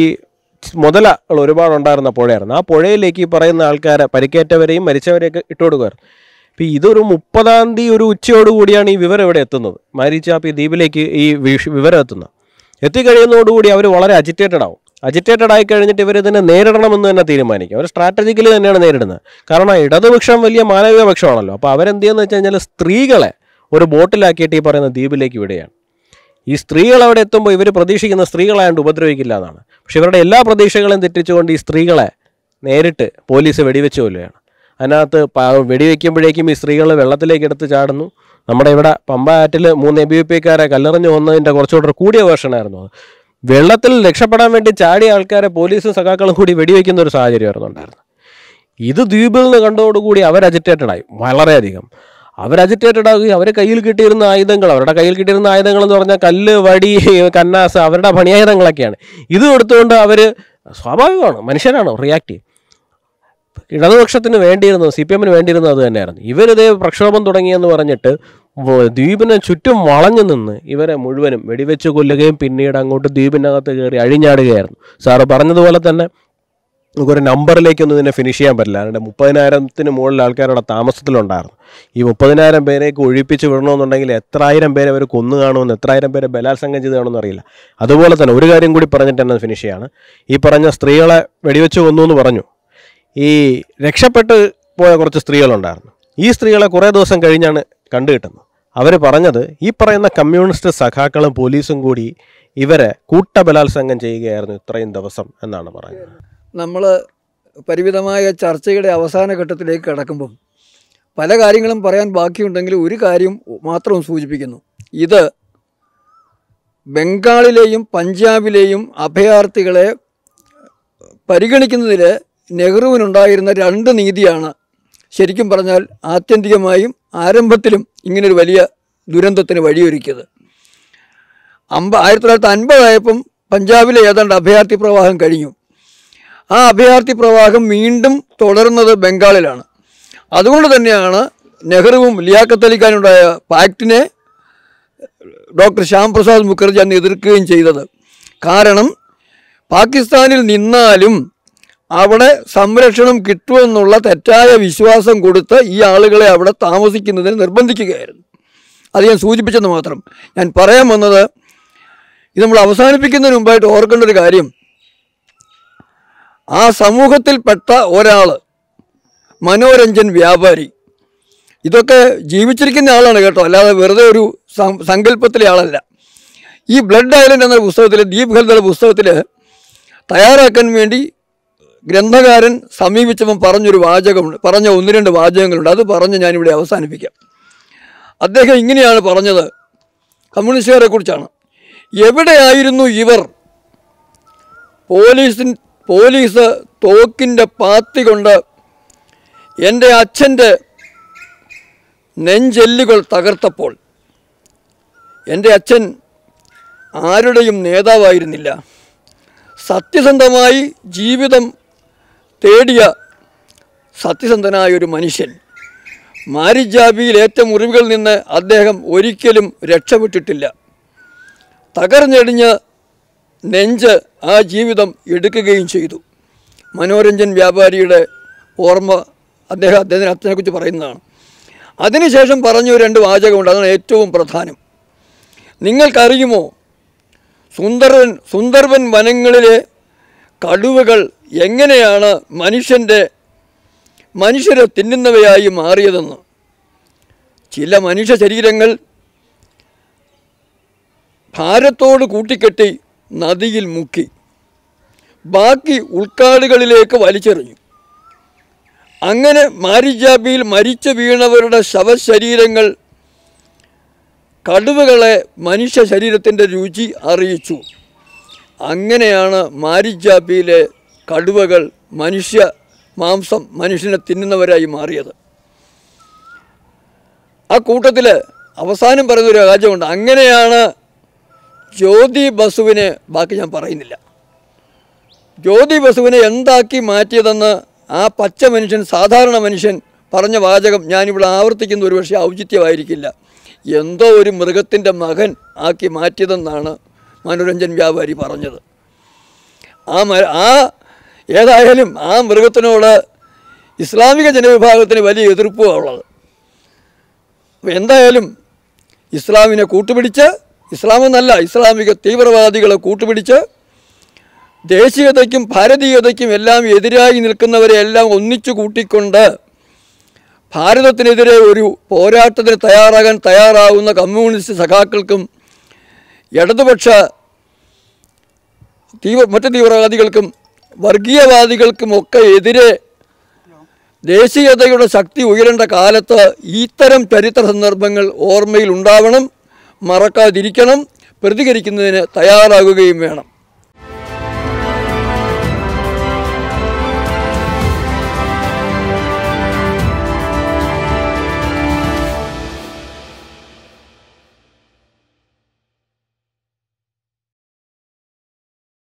മുതലകൾ ഒരുപാടുണ്ടായിരുന്ന പുഴയായിരുന്നു ആ പുഴയിലേക്ക് ഈ പറയുന്ന ആൾക്കാരെ പരിക്കേറ്റവരെയും മരിച്ചവരെയൊക്കെ ഇട്ട് കൊടുക്കുമായിരുന്നു അപ്പോൾ ഇതൊരു മുപ്പതാം തീയതി ഒരു ഉച്ചയോട് കൂടിയാണ് ഈ വിവരം ഇവിടെ എത്തുന്നത് മാരിച്ചാപ്പി ദ്വീപിലേക്ക് ഈ വിഷ- വിവരം എത്തുന്നത് എത്തിക്കഴിയുന്നതോടുകൂടി അവർ വളരെ അജിറ്റേറ്റഡ് ആവും അജിറ്റേറ്റഡ് ആയി കഴിഞ്ഞിട്ട് ഇവർ ഇതിനെ നേരിടണമെന്ന് തന്നെ തീരുമാനിക്കും അവർ സ്ട്രാറ്റജിക്കലി തന്നെയാണ് നേരിടുന്നത് കാരണം ഇടതുപക്ഷം വലിയ മാനവിക പക്ഷമാണല്ലോ അപ്പോൾ അവരെന്ത് ചെയ്യുന്നത് വെച്ച് കഴിഞ്ഞാൽ സ്ത്രീകളെ ഒരു ബോട്ടിലാക്കിയിട്ട് ഈ പറയുന്ന ദ്വീപിലേക്ക് വിടുകയാണ് ഈ സ്ത്രീകൾ അവിടെ എത്തുമ്പോൾ ഇവർ പ്രതീക്ഷിക്കുന്ന സ്ത്രീകളായതുകൊണ്ട് ഉപദ്രവിക്കില്ല എന്നാണ് പക്ഷെ ഇവരുടെ എല്ലാ പ്രതീക്ഷകളും തെറ്റിച്ചുകൊണ്ട് ഈ സ്ത്രീകളെ നേരിട്ട് പോലീസ് വെടിവെച്ച് കൊല്ലുകയാണ് അതിനകത്ത് പ- വെടിവെക്കുമ്പോഴേക്കും ഈ സ്ത്രീകൾ വെള്ളത്തിലേക്ക് എടുത്ത് ചാടുന്നു നമ്മുടെ ഇവിടെ പമ്പാറ്റിൽ മൂന്ന് എ ബി വി പിക്കാരെ കല്ലെറിഞ്ഞ് വന്നതിൻ്റെ കുറച്ചുകൂടെ ഒരു കൂടിയ വേർഷനായിരുന്നു അത് വെള്ളത്തിൽ രക്ഷപ്പെടാൻ വേണ്ടി ചാടിയ ആൾക്കാരെ പോലീസും സഖാക്കളും കൂടി വെടിവെക്കുന്ന ഒരു സാഹചര്യമായിരുന്നു ഉണ്ടായിരുന്നത് ഇത് ദ്വീപിൽ നിന്ന് കണ്ടതോടുകൂടി അവർ agitated ആയി വളരെയധികം അവർ അജിറ്റേറ്റഡ് ആകുകയും അവരെ കയ്യിൽ കിട്ടിയിരുന്ന ആയുധങ്ങൾ അവരുടെ കയ്യിൽ കിട്ടിയിരുന്ന ആയുധങ്ങൾ എന്ന് പറഞ്ഞാൽ കല്ല് വടി കന്നാസ് അവരുടെ പണിയായുധങ്ങളൊക്കെയാണ് ഇത് എടുത്തുകൊണ്ട് അവർ സ്വാഭാവികമാണ് മനുഷ്യനാണ് റിയാക്ട് ചെയ്യും ഇടതുപക്ഷത്തിന് വേണ്ടിയിരുന്നത് സി പി എമ്മിന് വേണ്ടിയിരുന്നത് അത് തന്നെയായിരുന്നു ഇവരിതേ പ്രക്ഷോഭം തുടങ്ങിയെന്ന് പറഞ്ഞിട്ട് വ- ദ്വീപിന് ചുറ്റും വളഞ്ഞു നിന്ന് ഇവരെ മുഴുവനും വെടിവെച്ച് കൊല്ലുകയും പിന്നീട് അങ്ങോട്ട് ദ്വീപിനകത്ത് കയറി അഴിഞ്ഞാടുകയായിരുന്നു സാറ് പറഞ്ഞതുപോലെ തന്നെ നമുക്കൊരു നമ്പറിലേക്കൊന്നും ഇതിനെ ഫിനിഷ് ചെയ്യാൻ പറ്റില്ല അതിൻ്റെ മുപ്പതിനായിരത്തിന് മുകളിൽ ആൾക്കാരുടെ താമസത്തിലുണ്ടായിരുന്നു ഈ മുപ്പതിനായിരം പേരെയൊക്കെ ഒഴിപ്പിച്ച് വിടണമെന്നുണ്ടെങ്കിൽ എത്ര ആയിരം പേരെ അവർ കൊന്നു കാണുമെന്ന് എത്ര ആയിരം പേരെ ബലാത്സംഗം ചെയ്ത് കാണുമെന്ന് അറിയില്ല അതുപോലെ തന്നെ ഒരു കാര്യം കൂടി പറഞ്ഞിട്ട് തന്നെ ഫിനിഷ് ചെയ്യാണ് ഈ പറഞ്ഞ സ്ത്രീകളെ വെടിവെച്ച് കൊന്നു എന്ന് പറഞ്ഞു ഈ രക്ഷപ്പെട്ട് പോയ കുറച്ച് സ്ത്രീകളുണ്ടായിരുന്നു ഈ സ്ത്രീകളെ കുറേ ദിവസം കഴിഞ്ഞാണ് കണ്ടുകിട്ടുന്നത് അവർ പറഞ്ഞത് ഈ പറയുന്ന കമ്മ്യൂണിസ്റ്റ് സഖാക്കളും പോലീസും കൂടി ഇവരെ കൂട്ടബലാത്സംഗം ചെയ്യുകയായിരുന്നു ഇത്രയും ദിവസം എന്നാണ് പറയുന്നത് നമ്മൾ പരിമിതമായ ചർച്ചയുടെ അവസാന ഘട്ടത്തിലേക്ക് കടക്കുമ്പം പല കാര്യങ്ങളും പറയാൻ ബാക്കിയുണ്ടെങ്കിലും ഒരു കാര്യം മാത്രം സൂചിപ്പിക്കുന്നു ഇത് ബംഗാളിലെയും പഞ്ചാബിലെയും അഭയാർത്ഥികളെ പരിഗണിക്കുന്നതിൽ നെഹ്റുവിനുണ്ടായിരുന്ന രണ്ട് നീതിയാണ് ശരിക്കും പറഞ്ഞാൽ ആത്യന്തികമായും ആരംഭത്തിലും ഇങ്ങനൊരു വലിയ ദുരന്തത്തിന് വഴിയൊരുക്കിയത് അമ്പ ആയിരത്തി തൊള്ളായിരത്തി അൻപതായപ്പം പഞ്ചാബിലെ ഏതാണ്ട് അഭയാർത്ഥി പ്രവാഹം കഴിഞ്ഞു ആ അഭയാർത്ഥി പ്രവാഹം വീണ്ടും തുടരുന്നത് ബംഗാളിലാണ് അതുകൊണ്ട് തന്നെയാണ് നെഹ്റുവും ലിയാഖത്ത് അലി ഖാനുണ്ടായ പാക്റ്റിനെ ഡോക്ടർ ശ്യാം പ്രസാദ് മുഖർജി അന്ന് എതിർക്കുകയും ചെയ്തത് കാരണം പാകിസ്ഥാനിൽ നിന്നാലും അവിടെ സംരക്ഷണം കിട്ടുമെന്നുള്ള തെറ്റായ വിശ്വാസം കൊടുത്ത് ഈ ആളുകളെ അവിടെ താമസിക്കുന്നതിന് നിർബന്ധിക്കുകയായിരുന്നു അത് ഞാൻ സൂചിപ്പിച്ചെന്ന് മാത്രം ഞാൻ പറയാൻ വന്നത് ഇത് നമ്മൾ അവസാനിപ്പിക്കുന്നതിന് മുമ്പായിട്ട് ഓർക്കേണ്ട ഒരു കാര്യം ആ സമൂഹത്തിൽപ്പെട്ട ഒരാൾ മനോരഞ്ജൻ വ്യാപാരി ഇതൊക്കെ ജീവിച്ചിരിക്കുന്ന ആളാണ് കേട്ടോ അല്ലാതെ വെറുതെ ഒരു സം- സങ്കല്പത്തിലെ ആളല്ല ഈ ബ്ലഡ് ഐലൻഡ് എന്ന പുസ്തകത്തിൽ ദീപ് ഹെൽത്ത് എന്ന പുസ്തകത്തിൽ തയ്യാറാക്കാൻ വേണ്ടി ഗ്രന്ഥകാരൻ സമീപിച്ചപ്പോൾ പറഞ്ഞൊരു വാചകമുണ്ട് പറഞ്ഞ ഒന്ന് രണ്ട് വാചകങ്ങളുണ്ട് അത് പറഞ്ഞ് ഞാനിവിടെ അവസാനിപ്പിക്കാം അദ്ദേഹം ഇങ്ങനെയാണ് പറഞ്ഞത് കമ്മ്യൂണിസ്റ്റുകാരെ കുറിച്ചാണ് എവിടെയായിരുന്നു ഇവർ പോലീസിൻ പോലീസ് തോക്കിൻ്റെ പാത്തി കൊണ്ട് എൻ്റെ അച്ഛൻ്റെ നെഞ്ചെല്ലുകൾ തകർത്തപ്പോൾ എൻ്റെ അച്ഛൻ ആരുടെയും നേതാവായിരുന്നില്ല സത്യസന്ധമായി ജീവിതം തേടിയ സത്യസന്ധനായ ഒരു മനുഷ്യൻ മാരിജാബിയിൽ ഏറ്റ മുറിവുകളിൽ നിന്ന് അദ്ദേഹം ഒരിക്കലും രക്ഷപ്പെട്ടിട്ടില്ല തകർന്നടിഞ്ഞ് നെഞ്ച് ആ ജീവിതം എടുക്കുകയും ചെയ്തു മനോരഞ്ജൻ വ്യാപാരിയുടെ ഓർമ്മ അദ്ദേഹം അദ്ദേഹത്തിന് അച്ഛനെക്കുറിച്ച് പറയുന്നതാണ് അതിനുശേഷം പറഞ്ഞ ഒരു രണ്ട് വാചകമുണ്ട് അതാണ് ഏറ്റവും പ്രധാനം നിങ്ങൾക്കറിയുമോ സുന്ദരൻ സുന്ദർബൻ വനങ്ങളിലെ കടുവകൾ എങ്ങനെയാണ് മനുഷ്യൻ്റെ മനുഷ്യരെ തിന്നുന്നവയായി മാറിയതെന്ന് ചില മനുഷ്യ ശരീരങ്ങൾ ഭാരത്തോട് കൂട്ടിക്കെട്ടി നദിയിൽ മുക്കി ബാക്കി ഉൾക്കാടുകളിലേക്ക് വലിച്ചെറിഞ്ഞു അങ്ങനെ മാരിജാബിയിൽ മരിച്ചു വീണവരുടെ ശവശരീരങ്ങൾ കടുവകളെ മനുഷ്യ ശരീരത്തിൻ്റെ രുചി അറിയിച്ചു അങ്ങനെയാണ് മാരിജാബിയിലെ കടുവകൾ മനുഷ്യ മാംസം മനുഷ്യനെ തിന്നുന്നവരായി മാറിയത് ആ കൂട്ടത്തിൽ അവസാനം പറയുന്നൊരു രാജ്യമുണ്ട് അങ്ങനെയാണ് ജ്യോതി ബസുവിനെ ബാക്കി ഞാൻ പറയുന്നില്ല ജ്യോതി ബസുവിനെ എന്താക്കി മാറ്റിയതെന്ന് ആ പച്ച മനുഷ്യൻ സാധാരണ മനുഷ്യൻ പറഞ്ഞ വാചകം ഞാനിവിടെ ആവർത്തിക്കുന്ന ഒരു പക്ഷേ ഔചിത്യമായിരിക്കില്ല എന്തോ ഒരു മൃഗത്തിൻ്റെ മകൻ ആക്കി മാറ്റിയതെന്നാണ് മനോരഞ്ജൻ വ്യാപാരി പറഞ്ഞത് ആ മ ആ ഏതായാലും ആ മൃഗത്തിനോട് ഇസ്ലാമിക ജനവിഭാഗത്തിന് വലിയ എതിർപ്പുമാണ് ഉള്ളത് അപ്പോൾ എന്തായാലും ഇസ്ലാമിനെ കൂട്ടുപിടിച്ച് ഇസ്ലാമെന്നല്ല ഇസ്ലാമിക തീവ്രവാദികളെ കൂട്ടുപിടിച്ച് ദേശീയതയ്ക്കും ഭാരതീയതയ്ക്കും എല്ലാം എതിരായി നിൽക്കുന്നവരെ എല്ലാം ഒന്നിച്ചു കൂട്ടിക്കൊണ്ട് ഭാരതത്തിനെതിരെ ഒരു പോരാട്ടത്തിന് തയ്യാറാകാൻ തയ്യാറാവുന്ന കമ്മ്യൂണിസ്റ്റ് സഖാക്കൾക്കും ഇടതുപക്ഷ തീവ്ര മറ്റ് തീവ്രവാദികൾക്കും വർഗീയവാദികൾക്കുമൊക്കെ എതിരെ ദേശീയതയുടെ ശക്തി ഉയരേണ്ട കാലത്ത് ഇത്തരം ചരിത്ര സന്ദർഭങ്ങൾ ഓർമ്മയിൽ ഉണ്ടാവണം മറക്കാതിരിക്കണം പ്രതികരിക്കുന്നതിന് തയ്യാറാകുകയും വേണം